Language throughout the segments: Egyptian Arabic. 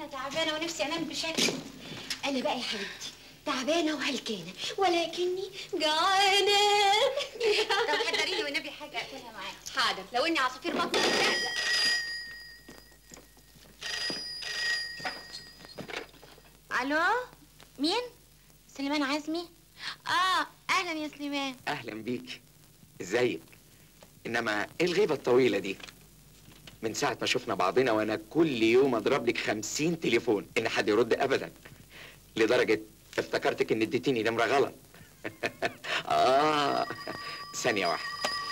تعبانه ونفسي انام بشكل انا بقى يا حبيبتي تعبانه وهلكانه ولكني جعانه طب حضري لي والنبي حاجه اكلها معاك حاضر لو اني عصافير بطني بتعزق الو مين سليمان عزمي اه اهلا يا سليمان اهلا بيك ازيك انما ايه الغيبه الطويله دي من ساعه ما شفنا بعضنا وانا كل يوم اضرب لك خمسين تليفون ان حد يرد ابدا لدرجه افتكرتك ان اديتيني نمره غلط اه ثانيه واحده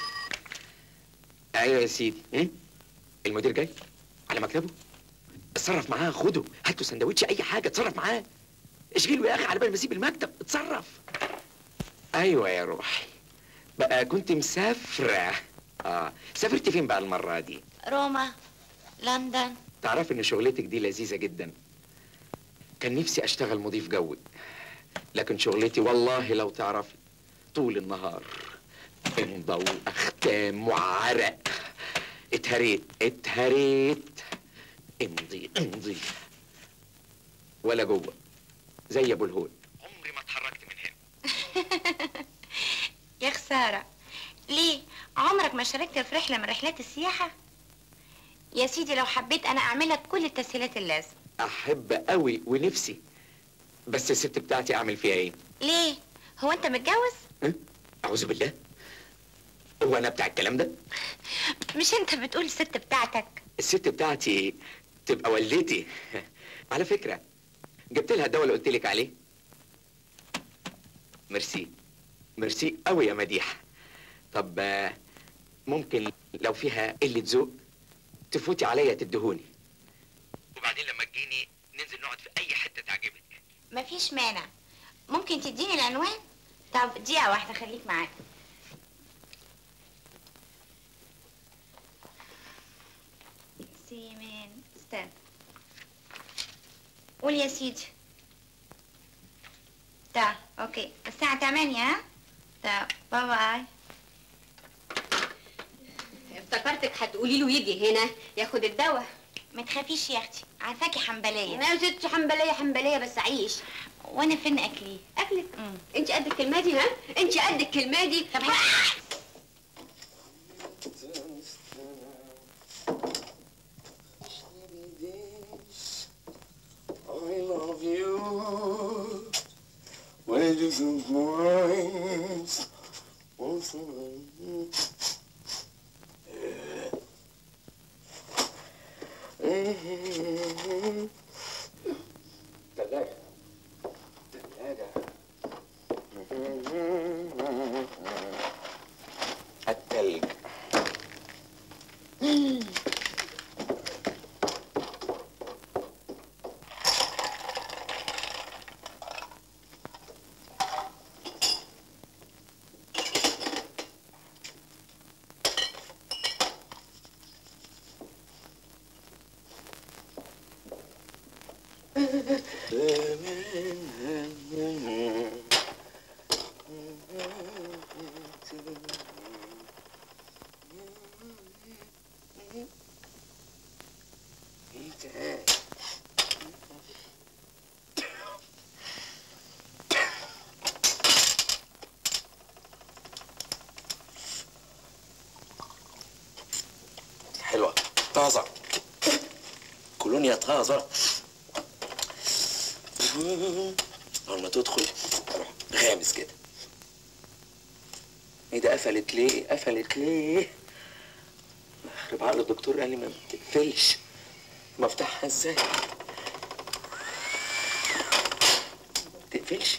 ايوه يا سيدي هم؟ المدير جاي على مكتبه اتصرف معاه خده هاته سندوتش اي حاجه اتصرف معاه اشغله يا اخي على بال ما اسيب المكتب اتصرف ايوه يا روحي بقى كنت مسافره اه سافرت فين بقى المره دي روما لندن تعرف ان شغلتك دي لذيذه جدا كان نفسي اشتغل مضيف جوي لكن شغلتي والله لو تعرفي طول النهار امضى واختام وعرق اتهريت اتهريت امضي امضي ولا جوه زي ابو الهول عمري ما اتحركت من هنا يا خساره ليه عمرك ما شاركت في رحله من رحلات السياحه يا سيدي لو حبيت انا اعمل لك كل التسهيلات اللازمه احب قوي ونفسي بس الست بتاعتي اعمل فيها ايه ليه هو انت متجوز ها؟ اعوذ بالله هو انا بتاع الكلام ده مش انت بتقول الست بتاعتك الست بتاعتي تبقى والدتي على فكره جبت لها الدواء اللي قلت لك عليه ميرسي ميرسي قوي يا مديحه طب آه، ممكن لو فيها قله ذوق تفوتي عليا تدهوني وبعدين لما تجيني ننزل نقعد في اي حته تعجبك مفيش مانع ممكن تديني العنوان طب دقيقه واحده خليك معايا سيمان استنى قول يا سيدي تا اوكي الساعة 8 ها تا باي باي افتكرتك هتقولي له يجي هنا ياخد الدواء ما تخافيش يا اختي عارفاكي حنبلية انا ست حنبليه حنبليه بس عيش وانا فين اكلي اكلك مم. انت قد الكلمه دي ها انت قد الكلمه دي طب I love you. Wages of mines. ثلاجه ثلاجه التلج حلوة طازة كولونيا طازة أول ما تدخل أروح غامز كده ايه ده قفلت ليه قفلت ليه يخرب عقل الدكتور قال لي ما بتقفلش بفتحها ازاي ما بتقفلش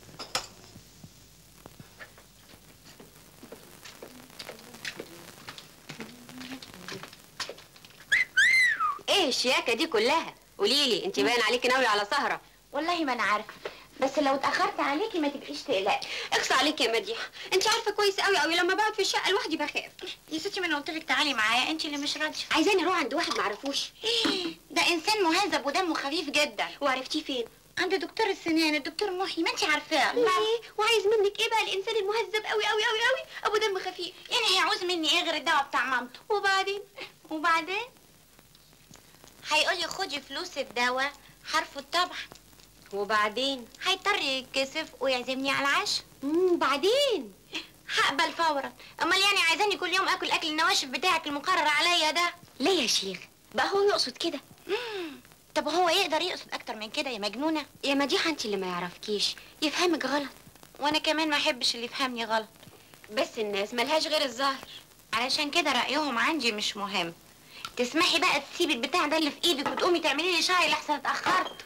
ايه الشياكه دي كلها قولي لي انت باين عليكي ناويه على سهره والله ما انا عارفه بس لو اتاخرت عليكي ما تبقيش تقلقي اخصى عليكي يا مديحه انت عارفه كويس قوي قوي لما بقعد في الشقه لوحدي بخاف يا ستي ما انا قلت لك تعالي معايا انت اللي مش راضيه عايزاني اروح عند واحد معرفوش ده انسان مهذب ودمه خفيف جدا وعرفتيه فين عند دكتور السنان الدكتور محي ما انت عارفاه ايه وعايز منك ايه بقى الانسان المهذب قوي قوي قوي قوي ابو دم خفيف يعني هيعوز مني ايه غير الدواء بتاع مامته وبعدين وبعدين هيقول لي خدي فلوس الدواء حرفه طبعا وبعدين هيضطر يتكسف ويعزمني على العشاء مم بعدين هقبل فورا امال يعني عايزاني كل يوم اكل اكل النواشف بتاعك المقرر عليا ده ليه يا شيخ بقى هو يقصد كده مم. طب هو يقدر يقصد اكتر من كده يا مجنونه يا مديحه انت اللي ما يعرفكيش يفهمك غلط وانا كمان ما احبش اللي يفهمني غلط بس الناس ملهاش غير الظاهر علشان كده رايهم عندي مش مهم تسمحي بقى تسيبي البتاع ده اللي في ايدك وتقومي تعملي لي شاي لحسن اتاخرت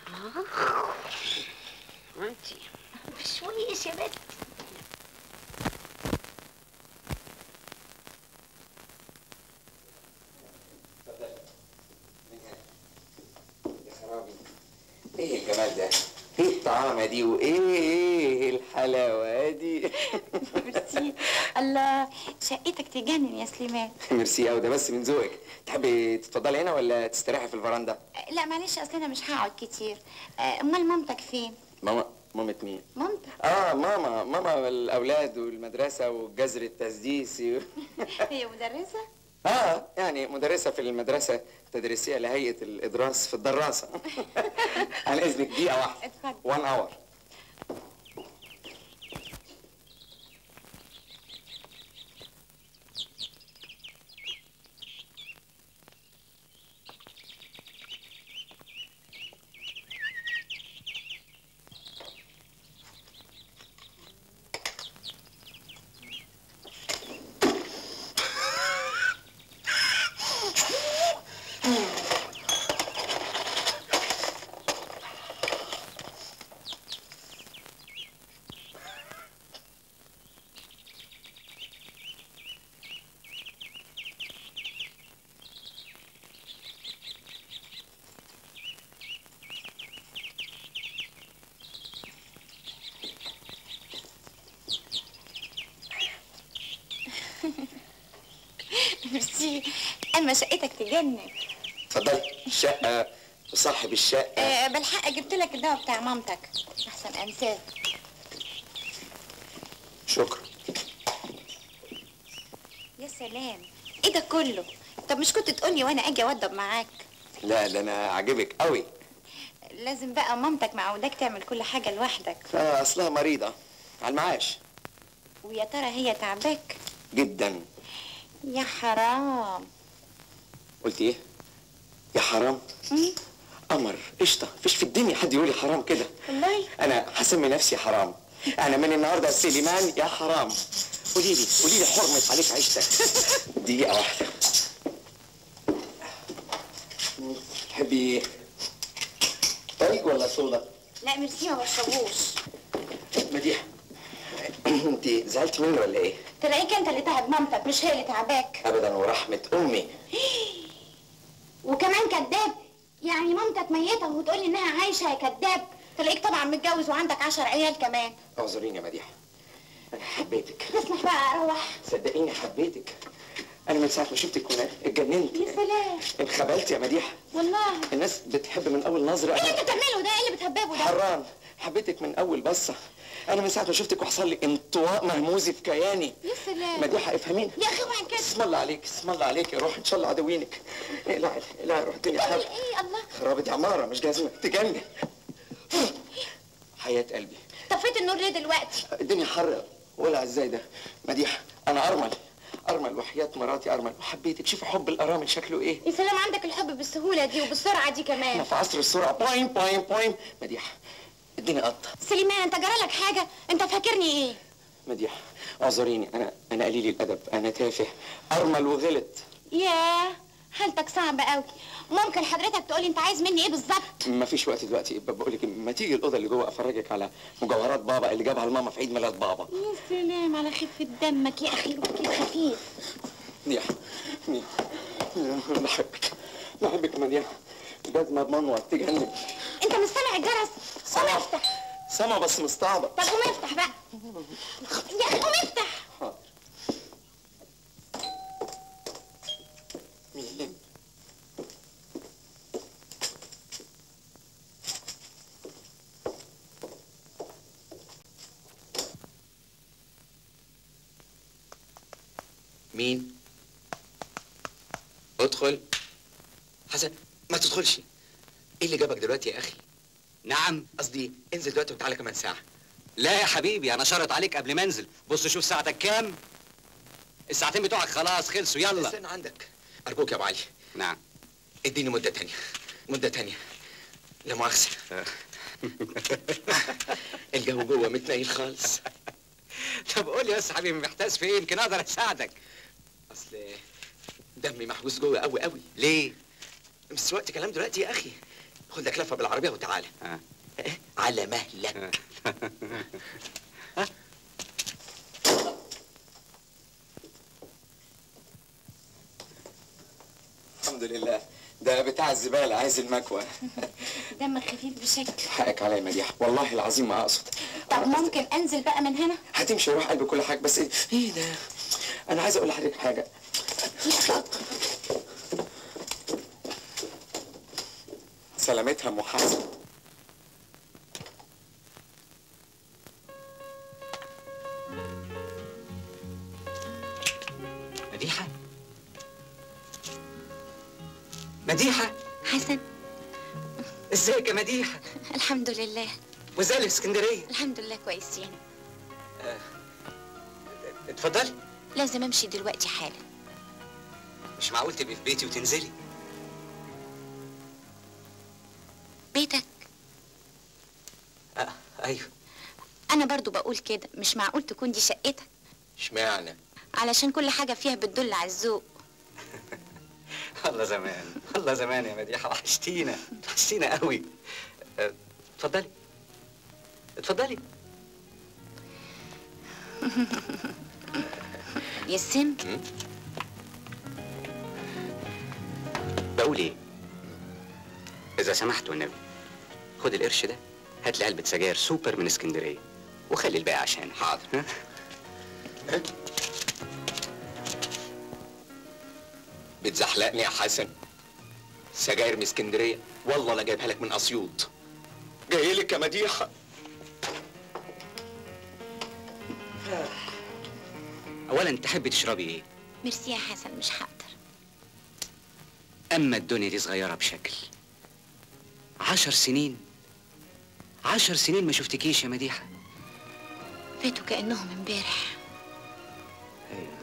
انت بشويش يا بنت يا خرابي ايه الجمال ده؟ ايه الطعامة دي وايه الحلاوة دي؟ ميرسي الله شقتك تجنن يا سليمان ميرسي قوي ده بس من ذوقك تحبي تتفضلي هنا ولا تستريحي في الفرندا؟ لا معلش اصل انا مش هقعد كتير آه، امال مامتك فين ماما مامة مين؟ مامتك اه ماما ماما الاولاد والمدرسة والجزر التسديسي هي مدرسه اه يعني مدرسة في المدرسة التدريسية لهيئة الإدراس في الدراسة عن إذنك دقيقة واحدة اتفضل. وان اور ميرسي اما شقتك تجنن اتفضلي الشقة وصاحب الشقة آه، بالحق جبت لك الدواء بتاع مامتك احسن انساه شكرا يا سلام ايه ده كله طب مش كنت تقولي وانا اجي اوضب معاك لا ده أنا عاجبك قوي لازم بقى مامتك معوداك تعمل كل حاجه لوحدك آه أصلها مريضة على المعاش ويا ترى هي تعباك جدا يا حرام قلت إيه؟ يا حرام مم؟ قمر قشطة مفيش في الدنيا حد يقول لي حرام كده والله أنا هسمي نفسي حرام أنا من النهاردة سليمان يا حرام قولي لي قولي لي حرمة عليك عيشتك دقيقة واحدة تحبي إيه؟ طريق ولا صودا؟ لا ميرسي ما بشربوش مديحة انت زعلت مني ولا ايه؟ تلاقيك انت اللي تعب مامتك مش هي اللي تعباك ابدا ورحمة امي وكمان كذاب يعني مامتك ميته وتقولي انها عايشه يا كذاب تلاقيك طبعا متجوز وعندك عشر عيال كمان اعذريني يا مديحة انا حبيتك تسمح بقى اروح صدقيني حبيتك انا من ساعة ما شفتك وانا اتجننت يا سلام انخبلت يا مديحة والله الناس بتحب من اول نظرة ايه اللي انا انت بتعمله ده ايه اللي بتهببه ده حران حبيتك من اول بصة انا من ساعة ما شفتك وحصل لي انطواء مهموزي في كياني يا سلام مديحة افهميني يا اخي وعن كده اسم الله عليك اسم الله عليك يا روح ان شاء الله عدوينك لا لا لا روح الدنيا تقولي حرب ايه الله خرابة عمارة مش جزمة تجنن حياة قلبي طفيت النور ليه دلوقتي الدنيا حر ولا ازاي ده مديحة انا ارمل ارمل وحياة مراتي ارمل وحبيتك شوف حب الارامل شكله ايه يا سلام عندك الحب بالسهوله دي وبالسرعه دي احنا كمان في عصر السرعة بوين بوين بوين مديحة اديني قطة سليمان انت جرالك حاجه انت فاكرني ايه مديحة اعذريني انا انا قليل الادب انا تافه ارمل وغلط ياه حالتك صعبه قوي ممكن حضرتك تقولي انت عايز مني ايه بالظبط ما فيش وقت دلوقتي بقول لك ما تيجي الاوضه اللي جوه افرجك على مجوهرات بابا اللي جابها لماما في عيد ميلاد بابا يا سلام على خفه دمك يا اخي روحك خفيف مديحة مديحة بحبك بحبك مديحة جزمة بمنور تجنن انت مش سامع الجرس قوم سامع. افتح سما بس مستعبط طب قوم افتح بقى يا اخي قوم افتح حاضر مين؟ مين؟ ادخل حسن ما تدخلش ايه اللي جابك دلوقتي يا اخي؟ نعم قصدي انزل دلوقتي وتعالى كمان ساعه لا يا حبيبي انا شرط عليك قبل ما انزل بص شوف ساعتك كام الساعتين بتوعك خلاص خلصوا يلا استنى عندك ارجوك يا ابو علي نعم اديني مده تانية مده تانية لا مؤاخذه الجو جوه متنيل خالص طب قول لي بس يا حبيبي محتاج في ايه يمكن اقدر اساعدك اصل دمي محبوس جوه قوي قوي ليه مش وقت كلام دلوقتي يا اخي خد لك لفه بالعربيه وتعالى آه. إيه؟ على مهلك الحمد لله ده بتاع الزبالة عايز المكوى دمك خفيف بشكل حقك عليا يا مديحة والله العظيم ما أقصد طب ممكن انزل بقى من هنا هتمشي روح قلبي كل حاجة بس إيه إيه ده أنا عايز أقول لحضرتك حاجة سلامتها أم حسن مديحه مديحه حسن ازيك يا مديحه الحمد لله وزي الاسكندريه الحمد لله كويسين اتفضلي لازم امشي دلوقتي حالا مش معقول تبقي في بيتي وتنزلي بيتك آه ايوه انا برضو بقول كده مش معقول تكون دي شقتك اشمعنى علشان كل حاجة فيها بتدل على الذوق الله زمان الله زمان يا مديحه وحشتينا وحشتينا قوي آه، اتفضلي اتفضلي يسم بقول ايه اذا سمحت والنبي خد القرش ده هات لي علبه سجاير سوبر من اسكندريه وخلي الباقي عشان حاضر بتزحلقني يا حسن سجاير من اسكندريه والله لا جايبها لك من اسيوط جاي لك يا مديحه اولا تحبي تشربي ايه ميرسي يا حسن مش هقدر اما الدنيا دي صغيره بشكل عشر سنين عشر سنين ما شفتكيش يا مديحه فاتوا كأنهم امبارح ايوه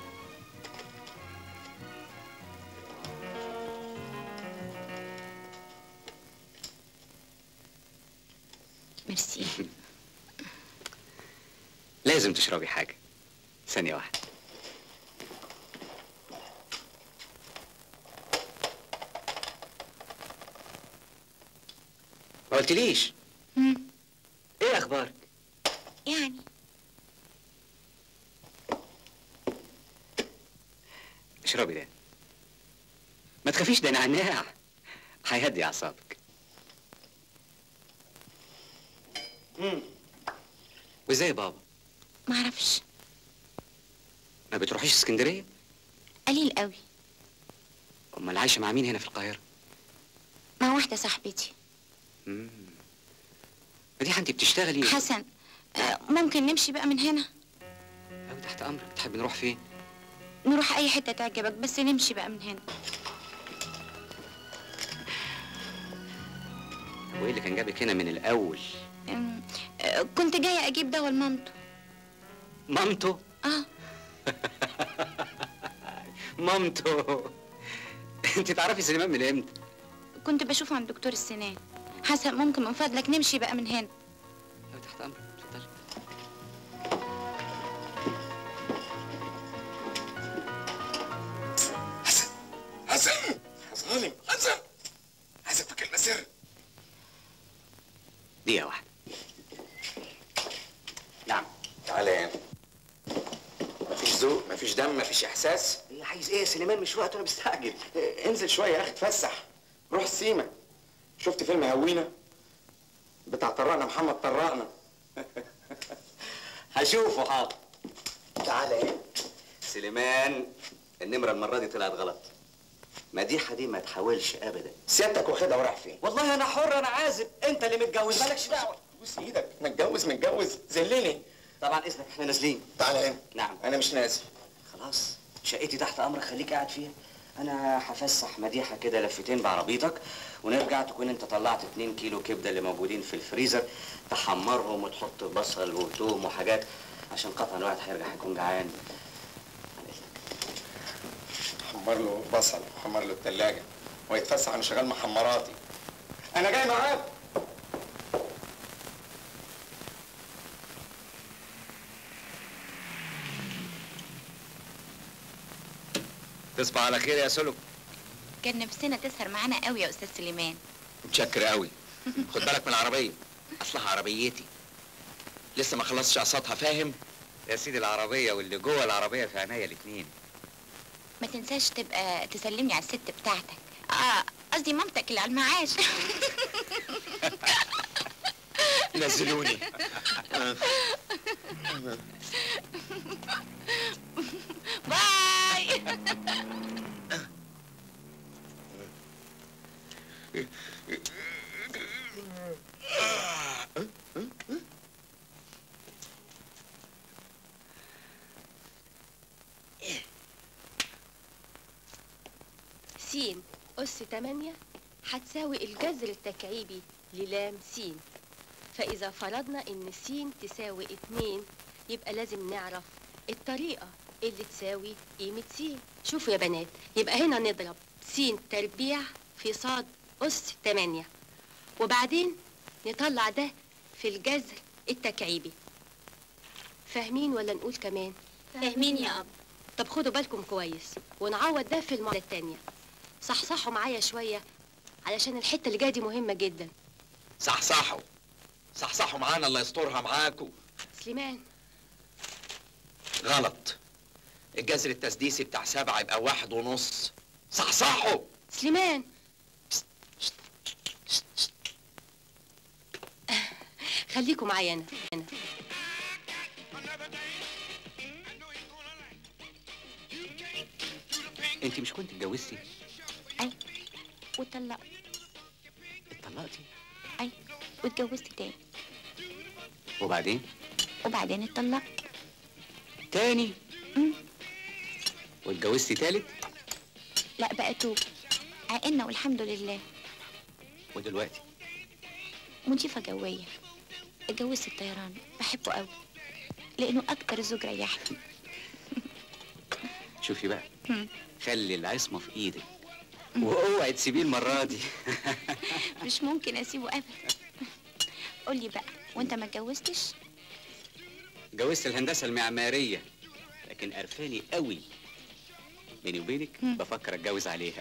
ميرسي لازم تشربي حاجه ثانيه واحده ما قلتليش مم. ايه اخبارك يعني اشربي ده ما تخافيش ده نعناع هيهدي اعصابك مم. وازاي بابا معرفش ما بتروحيش اسكندريه قليل قوي امال عايشه مع مين هنا في القاهره مع واحدة صاحبتي مم. مديحه انت بتشتغلي حسن آه، ممكن نمشي بقى من هنا أوي تحت امرك تحب نروح فين نروح اي حتة تعجبك بس نمشي بقى من هنا طب وايه اللي كان جابك هنا من الاول أم، آه، كنت جاية اجيب دواء لمامته مامته اه مامته انت تعرفي سليمان من امتى كنت بشوفه عند دكتور السنان حسن ممكن من فضلك نمشي بقى من هنا أوي تحت امرك اتفضلي حسن حسن يا ظالم حسن عايزك في كلمه سر دقيقه واحده نعم تعالى يا مفيش ذوق مفيش دم مفيش احساس ايه عايز ايه يا سليمان مش وقت انا مستعجل إيه، انزل شويه يا اخي اتفسح روح السيما شفت فيلم هوينا بتاع طرقنا محمد طرقنا هشوفه حاضر تعالى ايه سليمان النمره المره دي طلعت غلط مديحه دي ما تحاولش ابدا سيادتك واخدها ورايح فين والله انا حر انا عازب انت اللي متجوز مالكش دعوه بوس ايدك متجوز متجوز زلني طبعا اذنك احنا نازلين تعالى هنا نعم انا مش نازل خلاص شقتي تحت امرك خليك قاعد فيها انا هفسح مديحه كده لفتين بعربيتك ونرجع تكون انت طلعت 2 كيلو كبده اللي موجودين في الفريزر تحمرهم وتحط بصل وتوم وحاجات عشان قطعا الواحد هيرجع هيكون جعان حمر له بصل وحمر له التلاجة ويتفسح انا شغال محمراتي انا جاي معاك تصبح على خير يا سلك كان نفسنا تسهر معانا قوي يا استاذ سليمان متشكر قوي خد بالك من العربية اصلها عربيتي لسه ما خلصتش اقساطها فاهم يا سيدي العربيه واللي جوه العربيه في عينيا الاثنين ما تنساش تبقى تسلمني على الست بتاعتك اه قصدي مامتك اللي على المعاش نزلوني باي س أس 8 هتساوي الجذر التكعيبي للام س فإذا فرضنا إن س تساوي 2 يبقى لازم نعرف الطريقة اللي تساوي قيمة س شوفوا يا بنات يبقى هنا نضرب س تربيع في صاد أس 8 وبعدين نطلع ده في الجذر التكعيبي فاهمين ولا نقول كمان؟ فاهمين يا اب طب خدوا بالكم كويس ونعوض ده في المعادلة التانية صحصحوا معايا شوية علشان الحتة اللي جاية دي مهمة جدا صحصحوا صحصحوا معانا الله يسترها معاكم سليمان غلط الجذر التسديسي بتاع سبعة يبقى واحد ونص صحصحوا سليمان خليكم معايا أنا أنا انت مش كنت اتجوزتي اي واتطلقت اتطلقتي اي واتجوزت تاني وبعدين وبعدين اتطلقت تاني مم. واتجوزتي تالت لا بقى توب عقلنا والحمد لله ودلوقتي مضيفة جوية اتجوزت الطيران بحبه قوي لانه اكتر زوج ريحني شوفي بقى مم. خلي العصمه في ايدك واوعي تسيبيه المره دي مش ممكن اسيبه ابدا قولي بقى وانت ما اتجوزتش جوزت الهندسه المعماريه لكن قرفاني قوي بيني وبينك مم. بفكر اتجوز عليها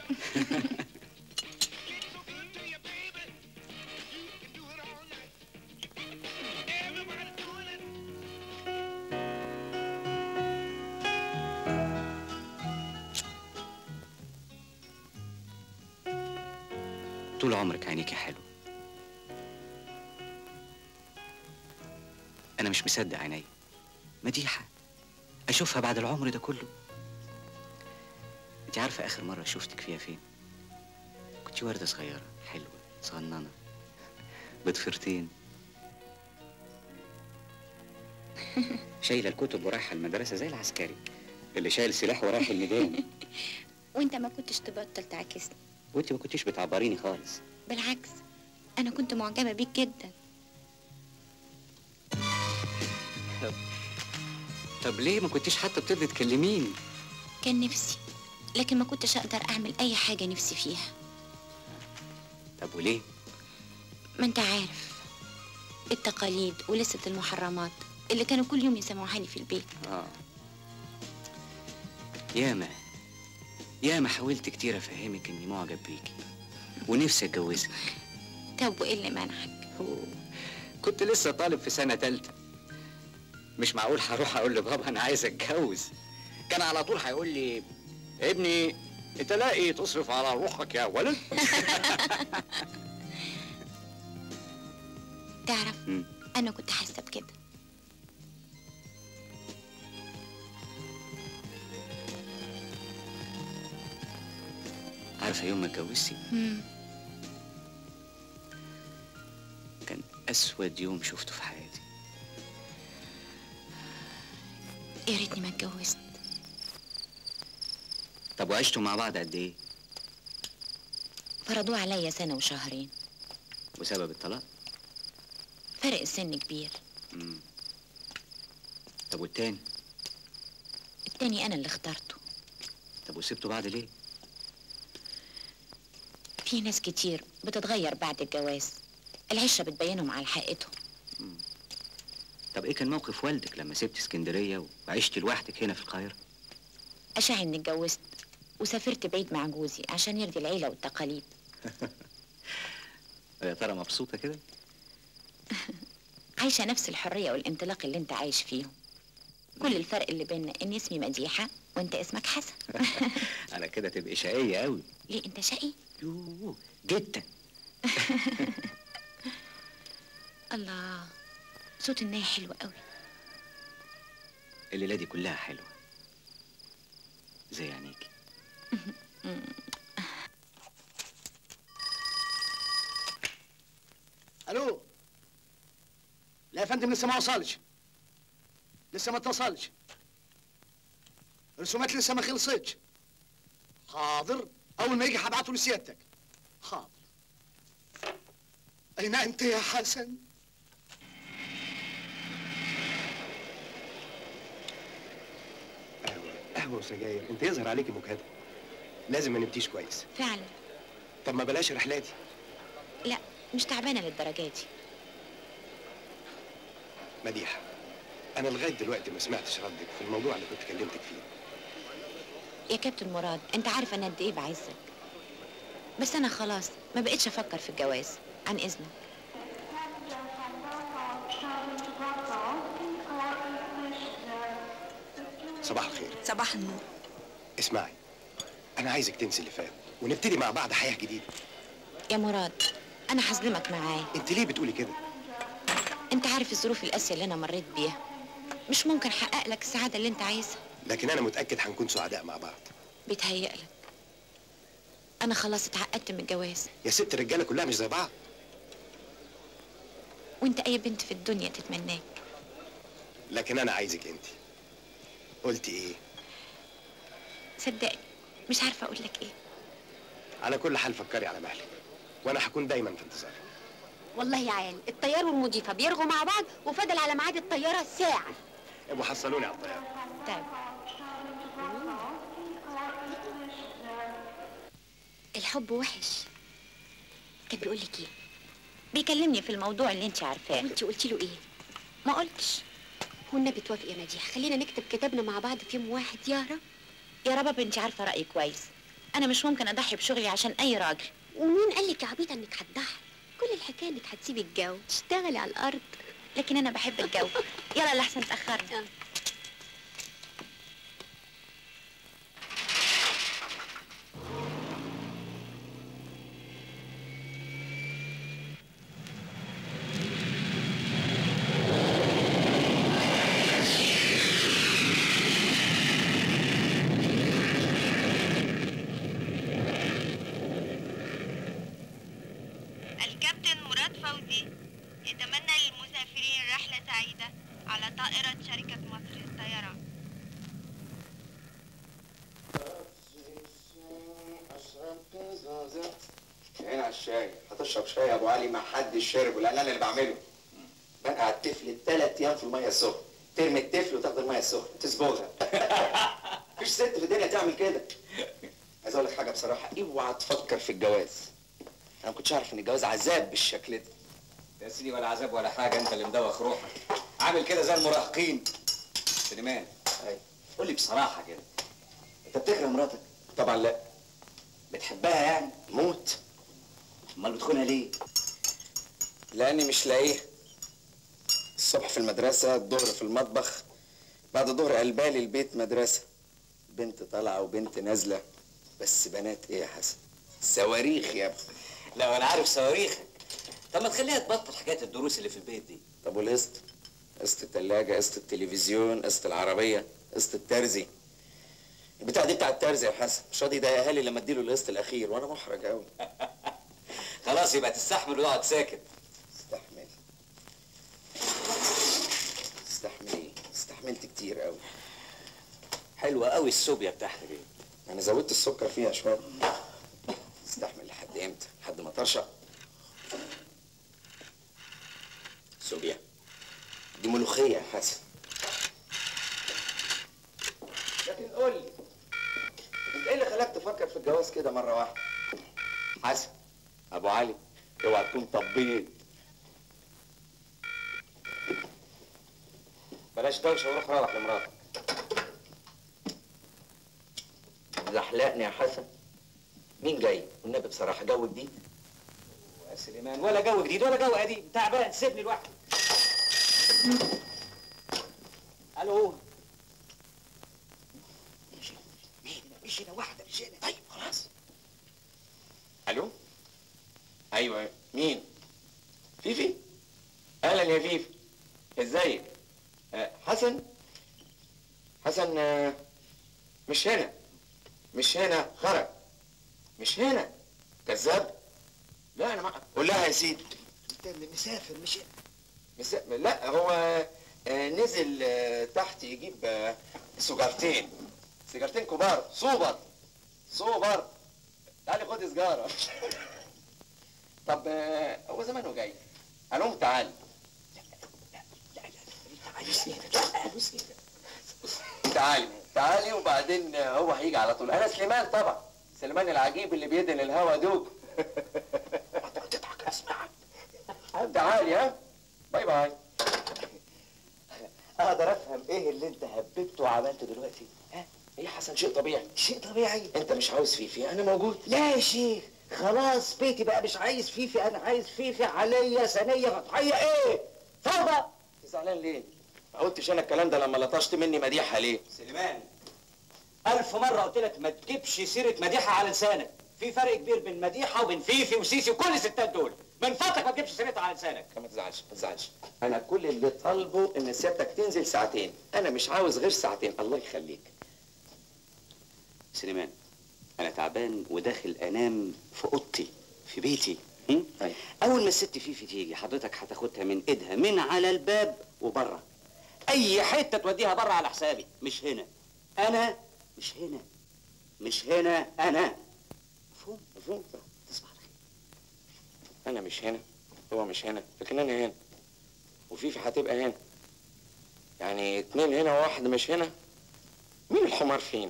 طول عمرك عينيكي حلو انا مش مصدق عيني مديحه اشوفها بعد العمر ده كله انت عارفه اخر مره شفتك فيها فين كنت ورده صغيره حلوه صغننه بضفيرتين شايله الكتب ورايحه المدرسه زي العسكري اللي شايل سلاح ورايح الميدان وانت ما كنتش تبطل تعاكسني وانت ما كنتيش بتعبريني خالص بالعكس انا كنت معجبة بيك جدا طب ليه ما كنتيش حتى بترضي تكلميني كان نفسي لكن ما كنتش اقدر اعمل اي حاجة نفسي فيها طب وليه ما انت عارف التقاليد ولسة المحرمات اللي كانوا كل يوم يسمعوها لي في البيت اه ياما ياما حاولت كتير افهمك اني معجب بيكي ونفسي اتجوزك طب وايه اللي منعك أوه، كنت لسه طالب في سنة تالتة مش معقول هروح اقول لبابا انا عايز اتجوز كان على طول هيقول لي ابني انت لاقي تصرف على روحك يا ولد تعرف مم. انا كنت حاسة بكده عارفة يوم ما اتجوزتي مم. كان اسود يوم شفته في حياتي يا ريتني ما اتجوزت طب وعشتوا مع بعض قد ايه فرضوه عليا سنة وشهرين وسبب الطلاق فرق السن كبير مم. طب والتاني التاني أنا اللي اخترته طب وسبتوا بعض ليه في ناس كتير بتتغير بعد الجواز العشرة بتبينهم على حقيقتهم طب ايه كان موقف والدك لما سبت اسكندريه وعشت لوحدك هنا في القاهره أشاعي إني اتجوزت وسافرت بعيد مع جوزي عشان يرضي العيلة والتقاليد يا ترى مبسوطه كده عايشة نفس الحرية والانطلاق اللي انت عايش فيهم كل الفرق اللي بيننا ان اسمي مديحة وانت اسمك حسن على كده تبقي شقيه قوي ليه انت شقي يوه جدا الله صوت الناي حلو قوي الليله دي كلها حلوه زي عينيكي الو لا يا فندم لسه ما وصلش لسه ما اتصلش الرسومات لسه ما خلصتش حاضر اول ما يجي هبعته لسيادتك حاضر اين انت يا حسن قهوة قهوة وسجاير انت يظهر عليكي مجهدة لازم ما نمتيش كويس فعلا طب ما بلاش رحلاتي لا مش تعبانة للدرجة دي مديحة انا لغاية دلوقتي ما سمعتش ردك في الموضوع اللي كنت كلمتك فيه يا كابتن مراد انت عارف انا قد ايه بعزك بس انا خلاص ما بقتش افكر في الجواز عن اذنك صباح الخير صباح النور اسمعي انا عايزك تنسي اللي فات ونبتدي مع بعض حياة جديدة يا مراد انا هظلمك معايا انت ليه بتقولي كده انت عارف الظروف القاسية اللي انا مريت بيها مش ممكن احقق لك السعادة اللي انت عايزها لكن انا متأكد هنكون سعداء مع بعض بيتهيألك انا خلاص اتعقدت من الجواز يا ست الرجالة كلها مش زي بعض وانت اي بنت في الدنيا تتمناك لكن انا عايزك انت قلتي ايه صدقني مش عارفة اقول لك ايه على كل حال فكري على مهلك وانا هكون دايما في انتظارك والله يا عيال الطيار والمضيفة بيرغوا مع بعض وفضل على ميعاد الطيارة ساعة ابقوا حصلوني على الطيارة طيب الحب وحش كان بيقول لك ايه بيكلمني في الموضوع اللي انت عارفاه وانت قلتي له ايه ما قلتش والنبي توافقي يا مديحة خلينا نكتب كتابنا مع بعض في يوم واحد يا رب يا رباب انت عارفة رأيي كويس انا مش ممكن اضحي بشغلي عشان اي راجل ومين قال لك يا عبيطة انك هتضحي كل الحكاية انك هتسيبي الجو تشتغلي على الارض لكن انا بحب الجو يلا لحسن اتأخرنا الكابتن مراد فوزي يتمنى للمسافرين رحلة سعيدة على طائرة شركة مصر للطيران عين على الشاي هتشرب شاي يا ابو علي ما حدش شربه لان انا اللي بعمله بقى الطفل ثلاث ايام في الميه السخنه ترمي الطفل وتاخد الميه السخنه تسبغها مفيش ست في الدنيا تعمل كده عايز اقول لك حاجه بصراحه اوعى تفكر في الجواز انا ما كنتش اعرف ان الجواز عذاب بالشكل ده يا سيدي ولا عذاب ولا حاجه انت اللي مدوخ روحك عامل كده زي المراهقين سليمان أيوة. قول لي بصراحه كده انت بتكره مراتك طبعا لا بتحبها يعني موت امال بتخونها ليه لاني مش لاقيها الصبح في المدرسه الظهر في المطبخ بعد الظهر قلبالي البيت مدرسه بنت طالعه وبنت نازله بس بنات ايه يا حسن صواريخ يا ابني لا وانا عارف صواريخك طب ما تخليها تبطل حكايه الدروس اللي في البيت دي طب والقسط قسط التلاجة قسط التلفزيون قسط العربية قسط الترزي البتاع دي بتاع الترزي يا حسن مش راضي يضايقها لي لما اديله القسط الاخير وانا محرج قوي خلاص يبقى تستحمل وتقعد ساكت استحمل استحمل ايه استحملت كتير قوي حلوه قوي السوبيا بتاعتك دي انا زودت السكر فيها شويه استحمل لحد امتى لحد ما ترشق سوريا دي ملوخيه يا حسن لكن قول لي انت ايه اللي خلاك تفكر في الجواز كده مره واحده حسن ابو علي اوعى تكون طبيت بلاش دوشه وروح روح لمراتك زحلقني يا حسن مين جاي والنبي بصراحه جو جديد يا سليمان ولا جو جديد ولا جو قديم تعبان سيبني لوحدي الو مش هنا واحده مش هنا طيب خلاص الو ايوه مين فيفي اهلا يا فيفي ازيك آه، حسن حسن آه، مش هنا مش هنا خرج مش هنا كذاب لا انا ما قول لها يا سيدي انت مسافر مش هنا مس... لا هو آه، نزل آه، تحت يجيب آه، سجارتين سيجارتين كبار سوبر سوبر تعالي خد سجارة طب آه، هو زمانه جاي هنقوم تعالي تعالي تعالي وبعدين هو هيجي على طول انا سليمان طبعا سليمان العجيب اللي بيدن الهوا دوب تعالي ها باي باي اقدر افهم ايه اللي انت هببته وعملته دلوقتي ها ايه حسن شيء طبيعي شيء طبيعي انت مش عاوز فيفي انا موجود لا يا شيخ خلاص بيتي بقى مش عايز فيفي انا عايز فيفي عليا ثانيه فتحيه ايه فوضى زعلان ليه ما قلتش انا الكلام ده لما لطشت مني مديحه ليه سليمان ألف مرة قلت لك ما تجيبش سيرة مديحة على لسانك في فرق كبير بين مديحة وبين فيفي وسيسي وكل الستات دول من فضلك ما تجيبش سيرتها على لسانك ما تزعلش ما تزعلش انا كل اللي طالبه ان سيادتك تنزل ساعتين انا مش عاوز غير ساعتين الله يخليك سليمان انا تعبان وداخل انام في اوضتي في بيتي هم؟ أيوة. اول ما الست فيفي تيجي حضرتك هتاخدها من ايدها من على الباب وبره اي حته توديها بره على حسابي مش هنا انا مش هنا مش هنا انا مفهوم مفهوم تصبح على خير انا مش هنا هو مش هنا لكن انا هنا وفيفي هتبقى هنا يعني اتنين هنا وواحد مش هنا مين الحمار فينا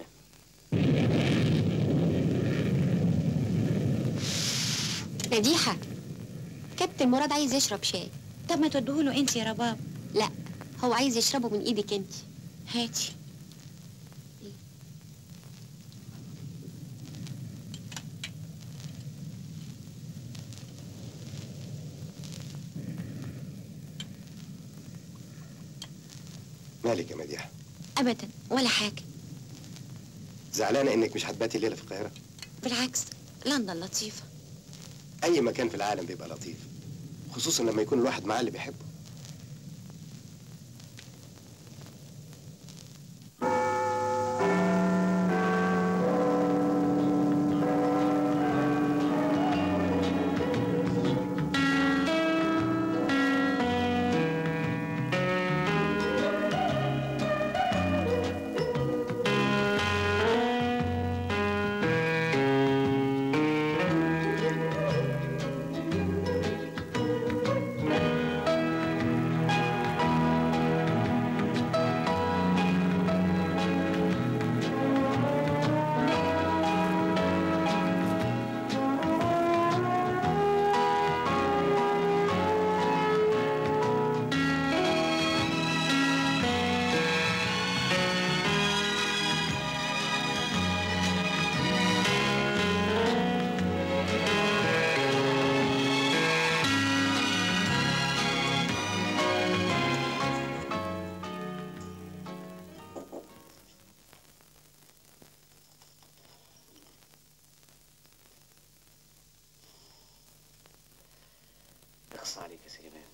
مديحة كابتن مراد عايز يشرب شاي طب ما تدهوله انت يا رباب لا هو عايز يشربه من ايدك انت هاتي مالك يا مديحة ابدا ولا حاجه زعلانة انك مش هتباتي الليلة في القاهرة بالعكس لندن لطيفه اي مكان في العالم بيبقى لطيف خصوصا لما يكون الواحد معاه اللي بيحبه اخص عليك يا سليمان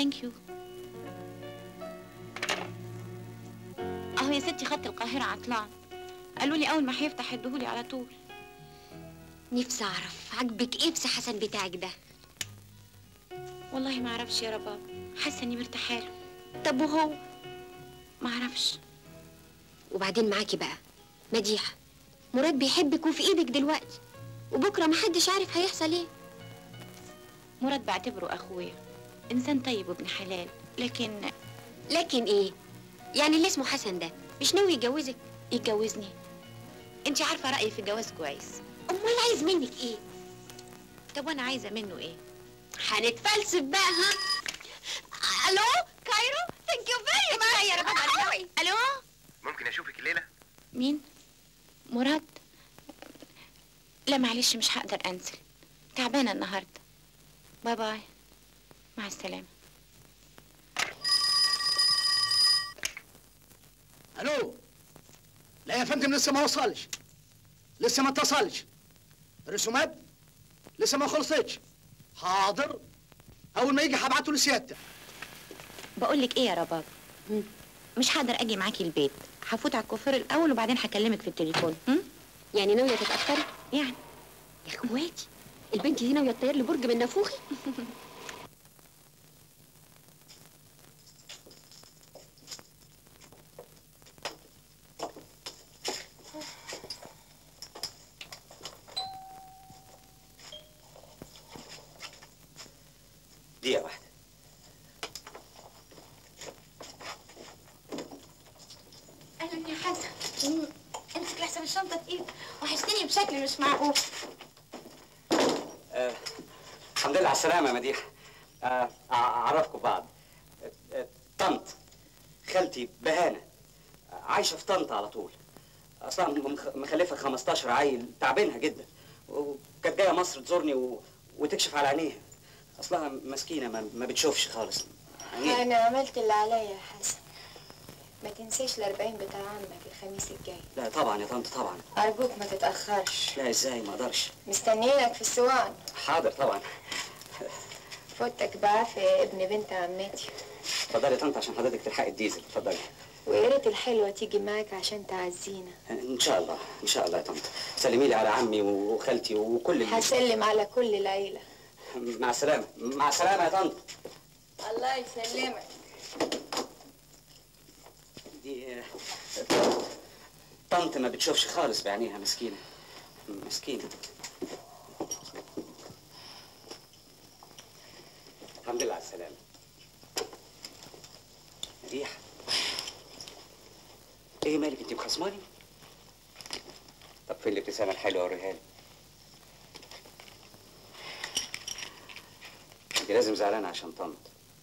ثانك يو اهو يا ستي خط القاهرة عطلان قالوا لي اول ما هيفتح يديهولي على طول نفسي اعرف عاجبك ايه في حسن بتاعك ده والله ما اعرفش يا رباب حاسه اني مرتاحه له طب وهو ما اعرفش وبعدين معاكي بقى مديحه مراد بيحبك وفي ايدك دلوقتي وبكره محدش عارف هيحصل ايه مراد بعتبره اخويا انسان طيب وابن حلال لكن لكن ايه يعني اللي اسمه حسن ده مش ناوي يتجوزك يتجوزني انت عارفه رايي في الجواز كويس امال عايز منك ايه طب وانا عايزه منه ايه هنتفلسف بقى ها الو كايرو ثانك يو فيري ماتش يا رب الو ممكن اشوفك الليله مين مراد لا معلش مش هقدر انزل تعبانه النهارده باي باي مع السلامه الو لا يا فندم لسه ما وصلش لسه ما اتصلش الرسومات لسه ما خلصتش حاضر اول ما يجي هبعته لسيادتك بقول لك ايه يا رباب مش هقدر اجي معاكي البيت هفوت على الكوافير الاول وبعدين هكلمك في التليفون هم؟ يعني ناويه تتاخري يعني يا اخواتي البنت دي ناويه تطير لي برج من نافوخي دقيقة واحدة اهلا يا حسن امسك لحسن الشنطه تقيل وحشتني بشكل مش معقول آه الحمد لله على السلامة يا مديحة آه أع- أعرفكم بعض آه، آه، طنط خالتي بهانة آه، عايشة في طنطا على طول أصلا مخ- مخلفة 15 عيل تعبينها جدا وكانت جاية مصر تزورني و... وتكشف على عينيها أصلها مسكينة ما, ما بتشوفش خالص عينيها أنا عملت اللي عليا يا حسن ما تنسيش الأربعين بتاع عمك الخميس الجاي لا طبعا يا طنط طبعا أرجوك ما تتأخرش لا ازاي ما اقدرش مستنيينك في السوان حاضر طبعا فوتك بعافية يا ابن بنت عمتي اتفضلي يا طنط عشان حضرتك تلحقي الديزل اتفضلي ويا ريت الحلوة تيجي معاك عشان تعزينا ان شاء الله ان شاء الله يا طنط سلمي لي على عمي وخالتي وكل اللي هسلم على كل العيلة مع السلامه مع السلامه يا طنط الله يسلمك دي آه، طنط ما بتشوفش خالص بعينيها مسكينه مسكينه الحمد لله على السلامه مديحه ايه مالك انت مخصماني طب فين الابتسامه الحلوه وريها لي انت لازم زعلانه عشان طنط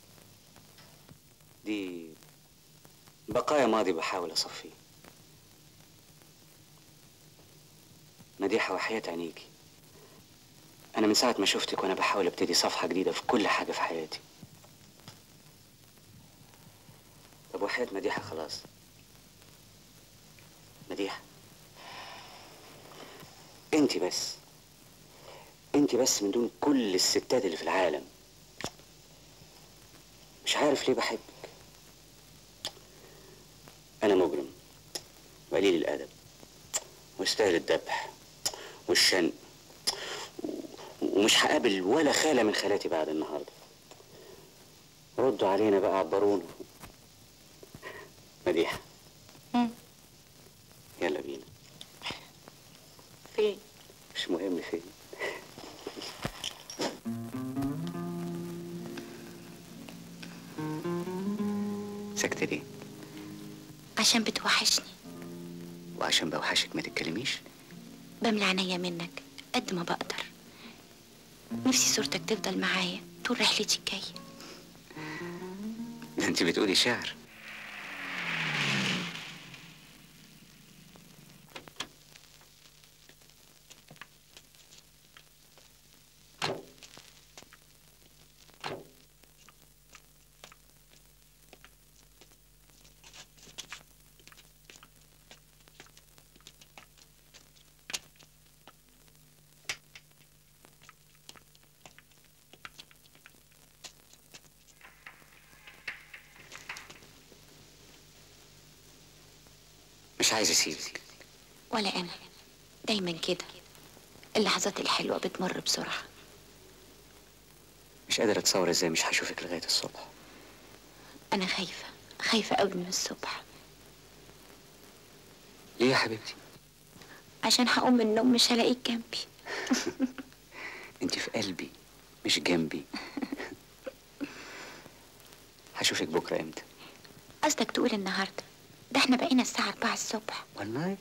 دي بقايا ماضي بحاول اصفيه مديحه وحياة عينيكي انا من ساعه ما شفتك وانا بحاول ابتدي صفحه جديده في كل حاجه في حياتي طب وحياة مديحه خلاص مديحه انت بس انت بس من دون كل الستات اللي في العالم مش عارف ليه بحبك انا مجرم وقليل الادب واستاهل الذبح والشنق و- ومش هقابل ولا خاله من خالاتي بعد النهارده ردوا علينا بقى عبرونا مديحه مم. يلا بينا فين مش مهم فين ساكتة ليه؟ عشان بتوحشني وعشان بوحشك ما تتكلميش بملى عينيا منك قد ما بقدر نفسي صورتك تفضل معايا طول رحلتي الجايه ده انت بتقولي شعر مش عايز اسيبك ولا انا دايما كده اللحظات الحلوه بتمر بسرعه مش قادر اتصور ازاي مش هشوفك لغايه الصبح انا خايفه خايفه قوي من الصبح ليه يا حبيبتي عشان هقوم من النوم مش هلاقيك جنبي انت في قلبي مش جنبي هشوفك بكره امتى قصدك تقول النهارده ده احنا بقينا الساعه 4 الصبح والله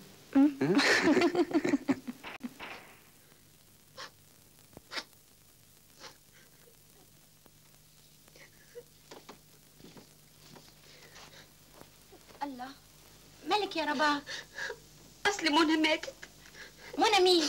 الله مالك يا رباب اصل منى ماتت منى مين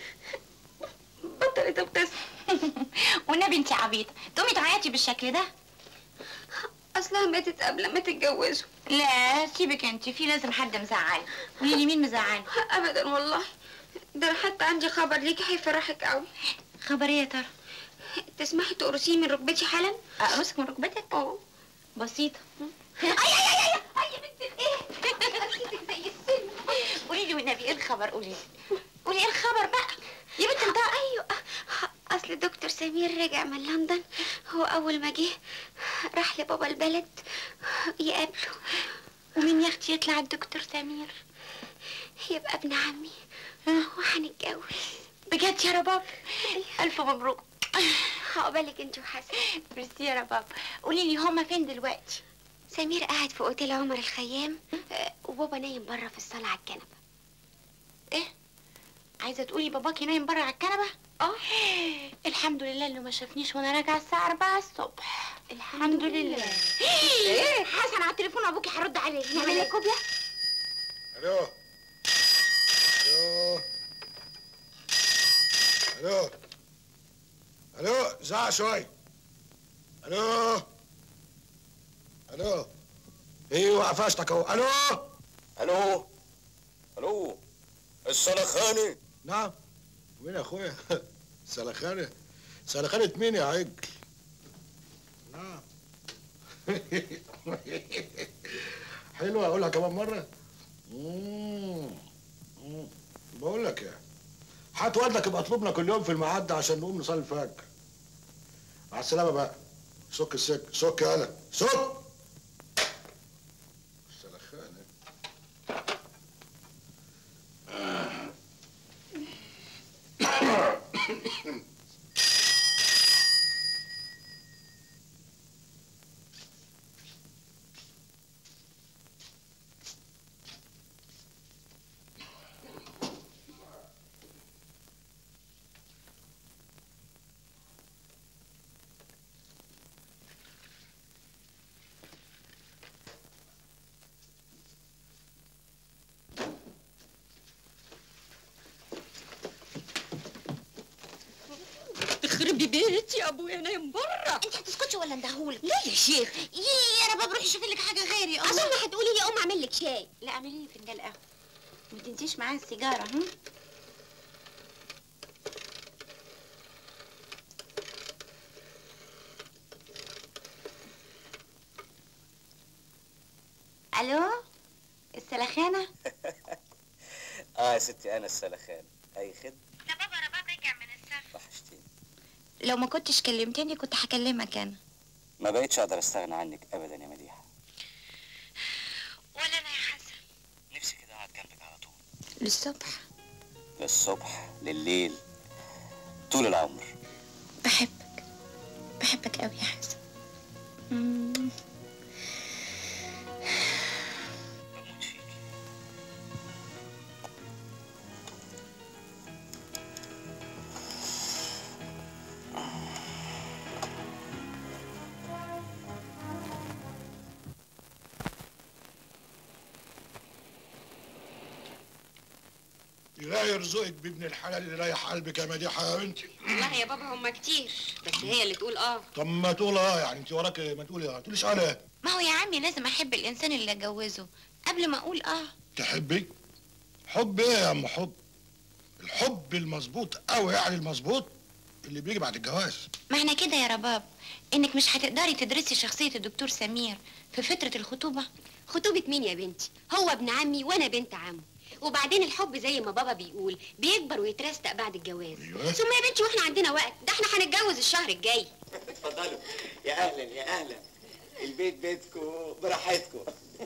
بطلت تبتسم والنبي انت عبيطه تقومي تعيطي بالشكل ده اصلها ماتت قبل ما تتجوزوا لا سيبك انت في لازم حد مزعل قولي لي مين مزعل ابدا والله ده أنا حتى عندي خبر ليكي هيفرحك قوي خبر ايه يا ترى تسمحي تقرصيني من ركبتي حالا اقرصك من ركبتك اه بسيطه اي اي اي اي اي يا بنت الايه اكيدك زي السن قولي لي والنبي ايه الخبر قولي لي قولي ايه الخبر بقى يا بنت انت ايوه اصل الدكتور سمير رجع من لندن هو اول ما جه راح لبابا البلد يقابله ومين يا اختي يطلع الدكتور سمير يبقى ابن عمي وهنتجوز بجد يا رباب الف مبروك عقبالك انت وحسن ميرسي يا رباب قولي لي هما فين دلوقتي سمير قاعد في اوتيل عمر الخيام آه، وبابا نايم بره في الصاله على الكنبه ايه عايزه تقولي باباكي نايم بره على الكنبه اه الحمد لله اللي ما شافنيش وانا راجعه الساعه 4 الصبح الحمد لله ايه حسن على التليفون ابوكي هيرد عليك نعمل لك كوبيا الو الو الو الو زعق شوي الو الو ايوه قفشتك اهو الو الو الو السلخاني نعم مين يا اخويا سلخاني سلخانة مين يا عجل نعم حلوة اقولها كمان مرة مم. مم. بقول لك ايه هات والدك يبقى اطلبنا كل يوم في الميعاد ده عشان نقوم نصلي الفجر مع السلامة بقى سك السك سك يالا سك سلخانة تخربي بيتي يا ابويا نايم بره انت هتسكتي ولا اندهولك لا يا شيخ يي يا رباب روحي شوفي لك حاجه غيري اظن هتقولي لي اقوم اعمل لك شاي لا اعملي لي فنجان قهوه ما تنسيش معايا السيجاره هم الو السلخانه اه يا ستي انا السلخان اي خد ده بابا رباب رجع من السفر وحشتيني لو ما كنتش كلمتني كنت هكلمك انا ما بقتش اقدر استغنى عنك ابدا يا مديحه ولا انا يا حسن نفسي كده اقعد جنبك على طول للصبح للصبح لليل طول العمر بحبك بحبك قوي يا حسن مم. لا يرزقك بابن الحلال اللي رايح قلبك يا مديحه يا بنتي والله يا بابا هما كتير بس هي اللي تقول اه طب ما تقول اه يعني انت وراك ما تقولي اه ما تقوليش اه ليه؟ ما هو يا عمي لازم احب الانسان اللي اتجوزه قبل ما اقول اه تحبي حب ايه يا ام حب الحب المظبوط قوي يعني المظبوط اللي بيجي بعد الجواز معنى كده يا رباب انك مش هتقدري تدرسي شخصية الدكتور سمير في فترة الخطوبة خطوبة مين يا بنتي؟ هو ابن عمي وانا بنت عمه وبعدين الحب زي ما بابا بيقول بيكبر ويترستق بعد الجواز أيوة. ثم يا بنتي واحنا عندنا وقت ده احنا هنتجوز الشهر الجاي اتفضلوا يا اهلا يا اهلا البيت بيتكم براحتكم